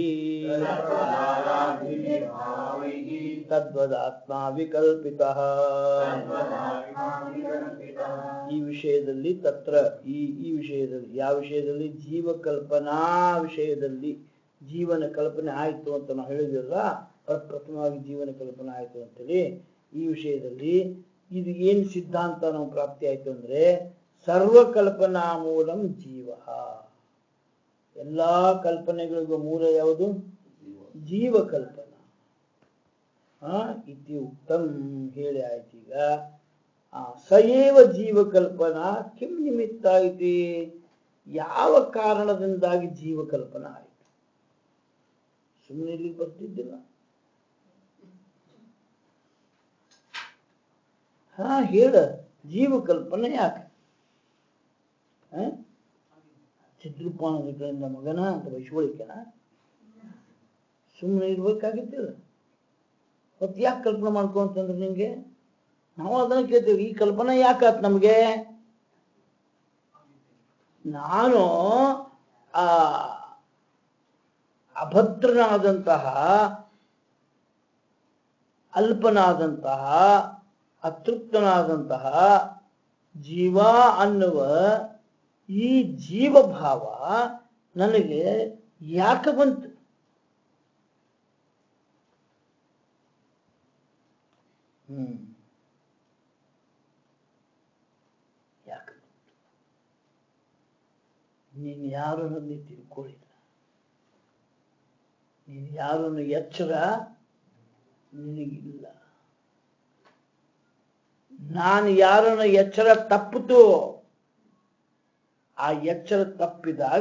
ತದ್ವದಾತ್ಮ ವಿಕಲ್ಪಿತಃ ಈ ವಿಷಯದಲ್ಲಿ ತತ್ರ ಈ ಈ ವಿಷಯದಲ್ಲಿ ಯಾವ ವಿಷಯದಲ್ಲಿ ಜೀವಕಲ್ಪನಾ ವಿಷಯದಲ್ಲಿ ಜೀವನ ಕಲ್ಪನೆ ಆಯಿತು ಅಂತ ನಾವು ಹೇಳಿದ್ವಲ್ಲ ಪ್ರಪ್ರಥಮವಾಗಿ ಜೀವನ ಕಲ್ಪನೆ ಆಯಿತು ಅಂತೇಳಿ ಈ ವಿಷಯದಲ್ಲಿ ಇದು ಏನು ಸಿದ್ಧಾಂತ ನಾವು ಪ್ರಾಪ್ತಿ ಆಯಿತು ಅಂದ್ರೆ ಸರ್ವಕಲ್ಪನಾ ಮೂಲಂ ಜೀವ ಎಲ್ಲಾ ಕಲ್ಪನೆಗಳಿಗೂ ಮೂಲ ಯಾವುದು ಜೀವಕಲ್ಪನಾ ಆ ಇತಿ ಉಕ್ತಂ ಹೇಳಿ ಆಯ್ತೀಗ ಆ, ಸಯೇವ ಜೀವಕಲ್ಪನಾ ಕಿಂ ನಿಮಿತ್ತ ಐತಿ ಯಾವ ಕಾರಣದಿಂದಾಗಿ ಜೀವಕಲ್ಪನಾ ಆಯಿತು ಸುಮ್ಮನೆ ಇಲ್ಲಿ ಬರ್ತಿದ್ದಿಲ್ಲ ಹಾ ಹೇಳ ಜೀವಕಲ್ಪನೆ ಯಾಕೆ ಆ? ಚಿದ್ರೂಪಾನದ ಕಡೆಯಿಂದ ಮಗನ ಅಂತ ಬಯಸ್ಕೊಳಿಕೆನ ಸುಮ್ಮನೆ ಇರ್ಬೇಕಾಗಿತ್ತಿಲ್ಲ ಮತ್ತೆ ಯಾಕೆ ಕಲ್ಪನೆ ಮಾಡ್ಕೊ ಅಂತಂದ್ರೆ ನಿಂಗೆ ನಾವು ಅದನ್ನ ಕೇಳ್ತೀವಿ ಈ ಕಲ್ಪನೆ ಯಾಕಾತ್ ನಮಗೆ ನಾನು ಆ ಅಭದ್ರನಾದಂತಹ ಅಲ್ಪನಾದಂತಹ ಅತೃಪ್ತನಾದಂತಹ ಜೀವ ಅನ್ನುವ ಈ ಜೀವಭಾವ ನನಗೆ ಯಾಕೆ ಬಂತು ಹ್ಮ್ ಯಾಕೆ ನೀನು ಯಾರನ್ನು ನೀ ತಿಳ್ಕೊಳ್ಳಿಲ್ಲ ನೀನು ಯಾರನ್ನು ಎಚ್ಚರ ನಿನಗಿಲ್ಲ ನಾನು ಯಾರನ್ನು ಎಚ್ಚರ ತಪ್ಪಿತು ಆ ಎಚ್ಚರ ತಪ್ಪಿದಾಗ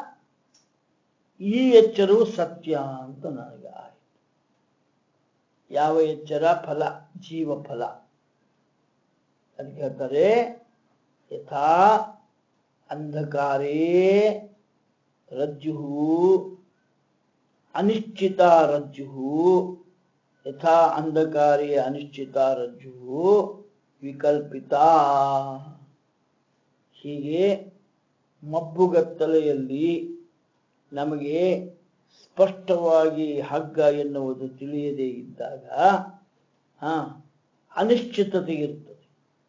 ಈ ಎಚ್ಚರವು ಸತ್ಯ ಅಂತ ನನಗೆ ಆಯಿತು ಯಾವ ಎಚ್ಚರ ಫಲ ಜೀವ ಫಲ ಅದಕ್ಕೆ ಹೇಳ್ತಾರೆ ಯಥಾ ಅಂಧಕಾರೇ ರಜ್ಜು ಅನಿಶ್ಚಿತ ರಜ್ಜು ಯಥಾ ಅಂಧಕಾರೇ ಅನಿಶ್ಚಿತ ರಜ್ಜು ವಿಕಲ್ಪಿತ ಹೀಗೆ ಮಬ್ಬುಗತ್ತಲೆಯಲ್ಲಿ ನಮಗೆ ಸ್ಪಷ್ಟವಾಗಿ ಹಗ್ಗ ಎನ್ನುವುದು ತಿಳಿಯದೇ ಇದ್ದಾಗ ಹಾ ಅನಿಶ್ಚಿತತೆ ಇರುತ್ತದೆ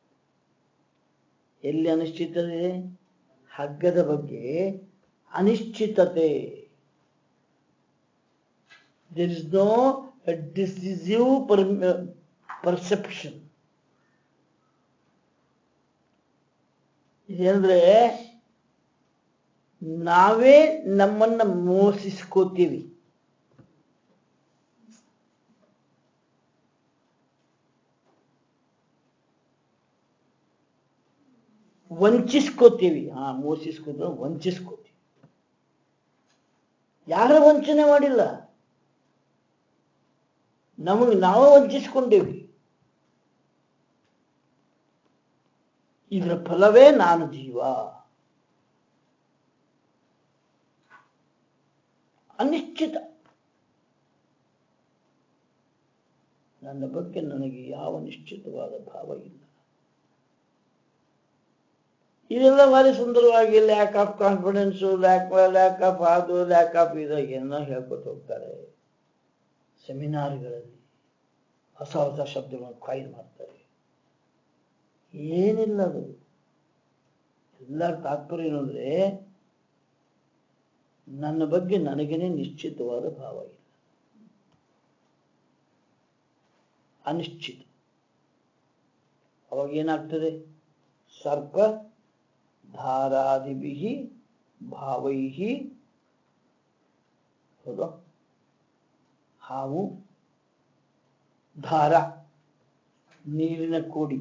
ಎಲ್ಲಿ ಅನಿಶ್ಚಿತತೆ ಹಗ್ಗದ ಬಗ್ಗೆ ಅನಿಶ್ಚಿತತೆ there is no decisive perception ಇದಂದ್ರೆ ನಾವೇ ನಮ್ಮನ್ನ ಮೋಸಿಸ್ಕೋತೀವಿ ವಂಚಿಸ್ಕೋತೀವಿ ಹಾ ಮೋಸಿಸ್ಕೋತ ವಂಚಿಸ್ಕೋತೀವಿ ಯಾರ ವಂಚನೆ ಮಾಡಿಲ್ಲ ನಮಗೆ ನಾವು ವಂಚಿಸ್ಕೊಂಡೇವಿ ಇದರ ಫಲವೇ ನಾನು ಜೀವ ಅನಿಶ್ಚಿತ ನನ್ನ ಬಗ್ಗೆ ನನಗೆ ಯಾವ ನಿಶ್ಚಿತವಾದ ಭಾವ ಇಲ್ಲ ಇದೆಲ್ಲ ಭಾರಿ ಸುಂದರವಾಗಿ lack of confidence lack lack of ಅದು ಲ್ಯಾಕ್ ಆಫ್ ಇದು ಏನೋ ಹೇಳ್ಕೊತ ಹೋಗ್ತಾರೆ ಸೆಮಿನಾರ್ಗಳಲ್ಲಿ ಹೊಸ ಹೊಸ ಶಬ್ದಗಳನ್ನು ಕಾಯಿಲ್ ಮಾಡ್ತಾರೆ ಏನಿಲ್ಲ ಅದು ಎಲ್ಲರ ತಾತ್ಪರ್ಯ ಏನಂದ್ರೆ ನನ್ನ ಬಗ್ಗೆ ನನಗೇನೆ ನಿಶ್ಚಿತವಾದ ಭಾವ ಇಲ್ಲ ಅನಿಶ್ಚಿತ ಅವಾಗ ಏನಾಗ್ತದೆ ಸರ್ಪ ಧಾರಾದಿಭಿ ಭಾವೈ ಹೌದು ಹಾವು ಧಾರ ನೀರಿನ ಕೋಡಿ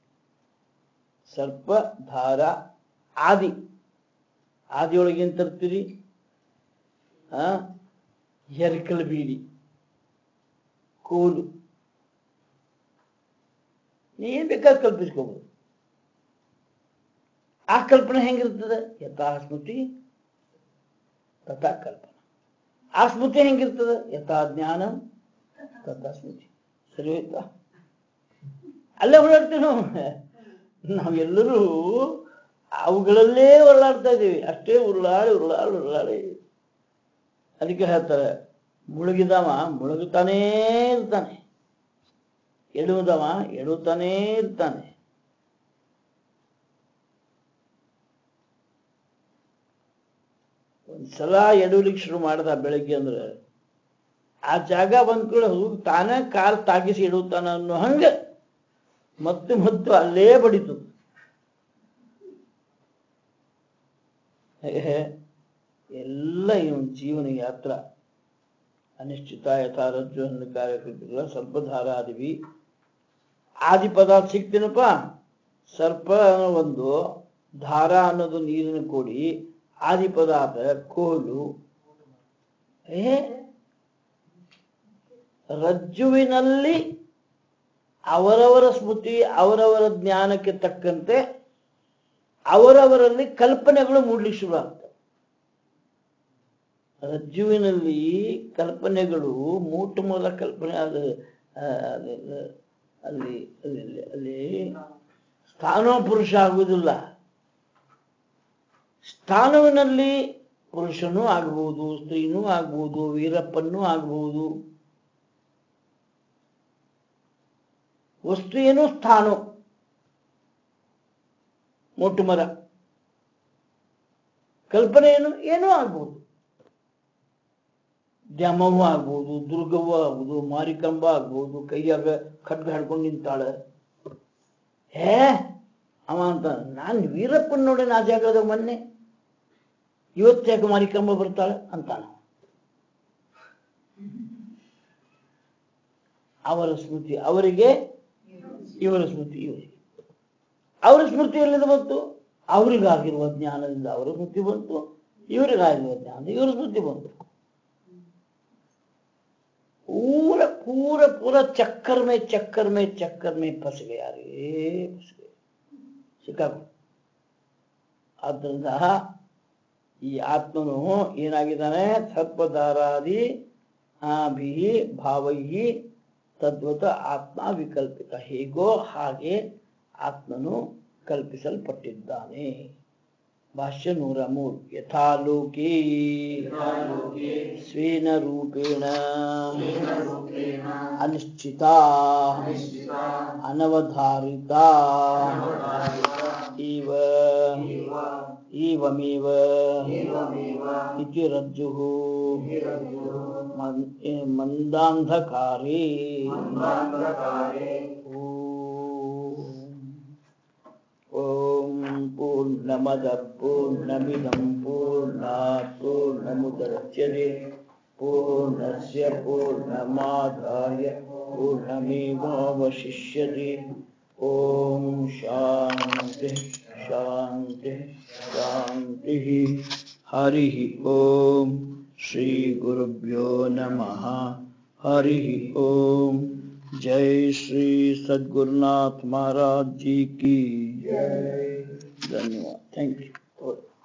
ಸರ್ಪ ಧಾರ ಆದಿ ಆದಿಯೊಳಗೆ ಏನ್ ತರ್ತೀರಿ ಆ ಎರ್ಕಲ್ ಬೀಡಿ ಕೋಲು ನೀ ಏನ್ ಬೇಕಾದ್ರೆ ಕಲ್ಪಿಸ್ಕೋಬಹುದು ಆ ಕಲ್ಪನೆ ಹೆಂಗಿರ್ತದೆ ಯಥಾ ಸ್ಮೃತಿ ತಥಾ ಕಲ್ಪನಾ ಆ ಸ್ಮೃತಿ ಹೆಂಗಿರ್ತದೆ ಯಥಾ ಜ್ಞಾನ ತಥಾ ಸ್ಮೃತಿ ಸರಿ ಹೋಯ್ತಾ ಅಲ್ಲೇ ಓಡಾಡ್ತೀವಿ ನಾವು ನಾವೆಲ್ಲರೂ ಅವುಗಳಲ್ಲೇ ಉರುಳಾಡ್ತಾ ಇದ್ದೀವಿ ಅಷ್ಟೇ ಉರುಳಾಡಿ ಉರುಳಾಡಿ ಉರುಳಾಡಿ ಅದಕ್ಕೆ ಹೇಳ್ತಾರೆ ಮುಳುಗಿದವ ಮುಳುಗುತ್ತಾನೇ ಇರ್ತಾನೆ ಎಡುವುದವ ಎಡುತ್ತಾನೇ ಇರ್ತಾನೆ ಒಂದ್ಸಲ ಎಡುಲಿಕ್ಕೆ ಶುರು ಮಾಡ್ದ ಬೆಳಗ್ಗೆ ಅಂದ್ರೆ ಆ ಜಾಗ ಬಂದ್ ಕೂಡ ಹೋಗಿ ತಾನೇ ಕಾಲ್ ತಾಗಿಸಿ ಇಡುತ್ತಾನ ಅನ್ನೋ ಹಂಗ ಮತ್ತು ಮತ್ತು ಅಲ್ಲೇ ಬಡಿತು ಹೇಗೆ ಎಲ್ಲ ಇವನ್ ಜೀವನ ಯಾತ್ರ ಅನಿಶ್ಚಿತ ಯಥಾರಜ್ಜು ಅನ್ನೋ ಕಾರ್ಯಕ್ರಮಗಳ ಸ್ವಲ್ಪ ಧಾರಾದಿವಿ ಆದಿ ಪದಾರ್ಥ ಸಿಗ್ತೀನಪ್ಪ ಸರ್ಪ ಅನ್ನೋ ಒಂದು ಧಾರ ಅನ್ನೋದು ನೀರಿನ ಕೋಡಿ ಆದಿ ಪದಾರ್ಥ ಕೋಲು ಏ ರಜ್ಜುವಿನಲ್ಲಿ ಅವರವರ ಸ್ಮೃತಿ ಅವರವರ ಜ್ಞಾನಕ್ಕೆ ತಕ್ಕಂತೆ ಅವರವರಲ್ಲಿ ಕಲ್ಪನೆಗಳು ಮೂಡ್ಲಿಕ್ಕೆ ಶುರು ಆಗ್ತವೆ ರಜ್ಜುವಿನಲ್ಲಿ ಕಲ್ಪನೆಗಳು ಮೂಟು ಮೂಲ ಕಲ್ಪನೆ ಅದು ಆ, ಅದೆಲ್ಲ ಅಲ್ಲಿ ಅಲ್ಲಿ ಅಲ್ಲಿ ಸ್ಥಾನ ಪುರುಷ ಆಗುವುದಿಲ್ಲ ಸ್ಥಾನವಿನಲ್ಲಿ ಪುರುಷನೂ ಆಗಬಹುದು ಸ್ತ್ರೀನೂ ಆಗಬಹುದು ವೀರಪ್ಪನೂ ಆಗಬಹುದು ವಸ್ತು ಏನು ಸ್ಥಾನ ಮೊಟ್ಟು ಮರ ಕಲ್ಪನೆ ಏನು ಏನೂ ಆಗ್ಬೋದು ದ್ಯಾಮವ್ವ ಆಗ್ಬೋದು ದುರ್ಗವ್ವ ಆಗ್ಬೋದು ಮಾರಿಕಂಬ ಆಗ್ಬೋದು ಕೈಯಾಗ ಖಡ್ಗ ಹಿಡ್ಕೊಂಡು ನಿಂತಾಳೆ ಹೇ ಅವ ಅಂತ ನಾನು ವೀರಪ್ಪನ ನೋಡಿ ನಾ ಜಾಗದಾಗ ಮೊನ್ನೆ ಇವತ್ತು ಯಾಕೆ ಮಾರಿಕಂಬ ಬರ್ತಾಳೆ ಅಂತಾನ ಅವರ ಸ್ಮೃತಿ ಅವರಿಗೆ ಇವರ ಸ್ಮೃತಿ ಇವರಿಗೆ ಅವರ ಸ್ಮೃತಿ ಎಲ್ಲಿಂದ ಬಂತು ಅವರಿಗಾಗಿರುವ ಜ್ಞಾನದಿಂದ ಅವರ ಸ್ಮೃತಿ ಬಂತು ಇವರಿಗಾಗಿರುವ ಜ್ಞಾನದಿಂದ ಇವರ ಸ್ಮೃತಿ ಬಂತು पूरा पूरा पूरा चक्कर में चक्कर में चक्कर में फंस गया रे फंस गया ಸಿಕ್ಕಾಕು ಆದ್ದರಿಂದ ಈ ಆತ್ಮನು ಏನಾಗಿದ್ದಾನೆ ಸರ್ಪಧಾರಾದಿ ಭಿ ಭಾವೈ ತದ್ವತ ಆತ್ಮ ವಿಕಲ್ಪಿತ ಹೇಗೋ ಹಾಗೆ ಆತ್ಮನು ಕಲ್ಪಿಸಲ್ಪಟ್ಟಿದ್ದಾನೆ ಭಾಷ್ಯ ನೂರ ಮೂರು ಯಥಾಲೋಕೇ ಸ್ವೇನ ರೂಪೇಣ ಅನಿಶ್ಚಿತ ಅನವಧಾರಿತ ಇವ ಈವಮೇವ ಇತಿ ರಜ್ಜುಃ ಮನ್- ಏ, ಮಂದಾಂಧಕಾರೇ ಓಂ ಪೂರ್ಣಮದ ಪೂರ್ಣಮಿದಂ ಪೂರ್ಣಾತ್ ಪೂರ್ಣಮುದಚ್ಯತೆ ಪೂರ್ಣಸ್ಯ ಪೂರ್ಣಮಾದಾಯ ಪೂರ್ಣಮೇವಾವಶಿಷ್ಯತೆ ಓಂ ಶಾಂತಿ ಶಾಂತಿ ಶಾಂತಿ ಹರಿ ಓಂ ಶ್ರೀ ಗುರುಭ್ಯೋ ನಮಃ हरि ओम जय श्री सद्गुरुनाथ महाराज जी की धन्यवाद थैंक यू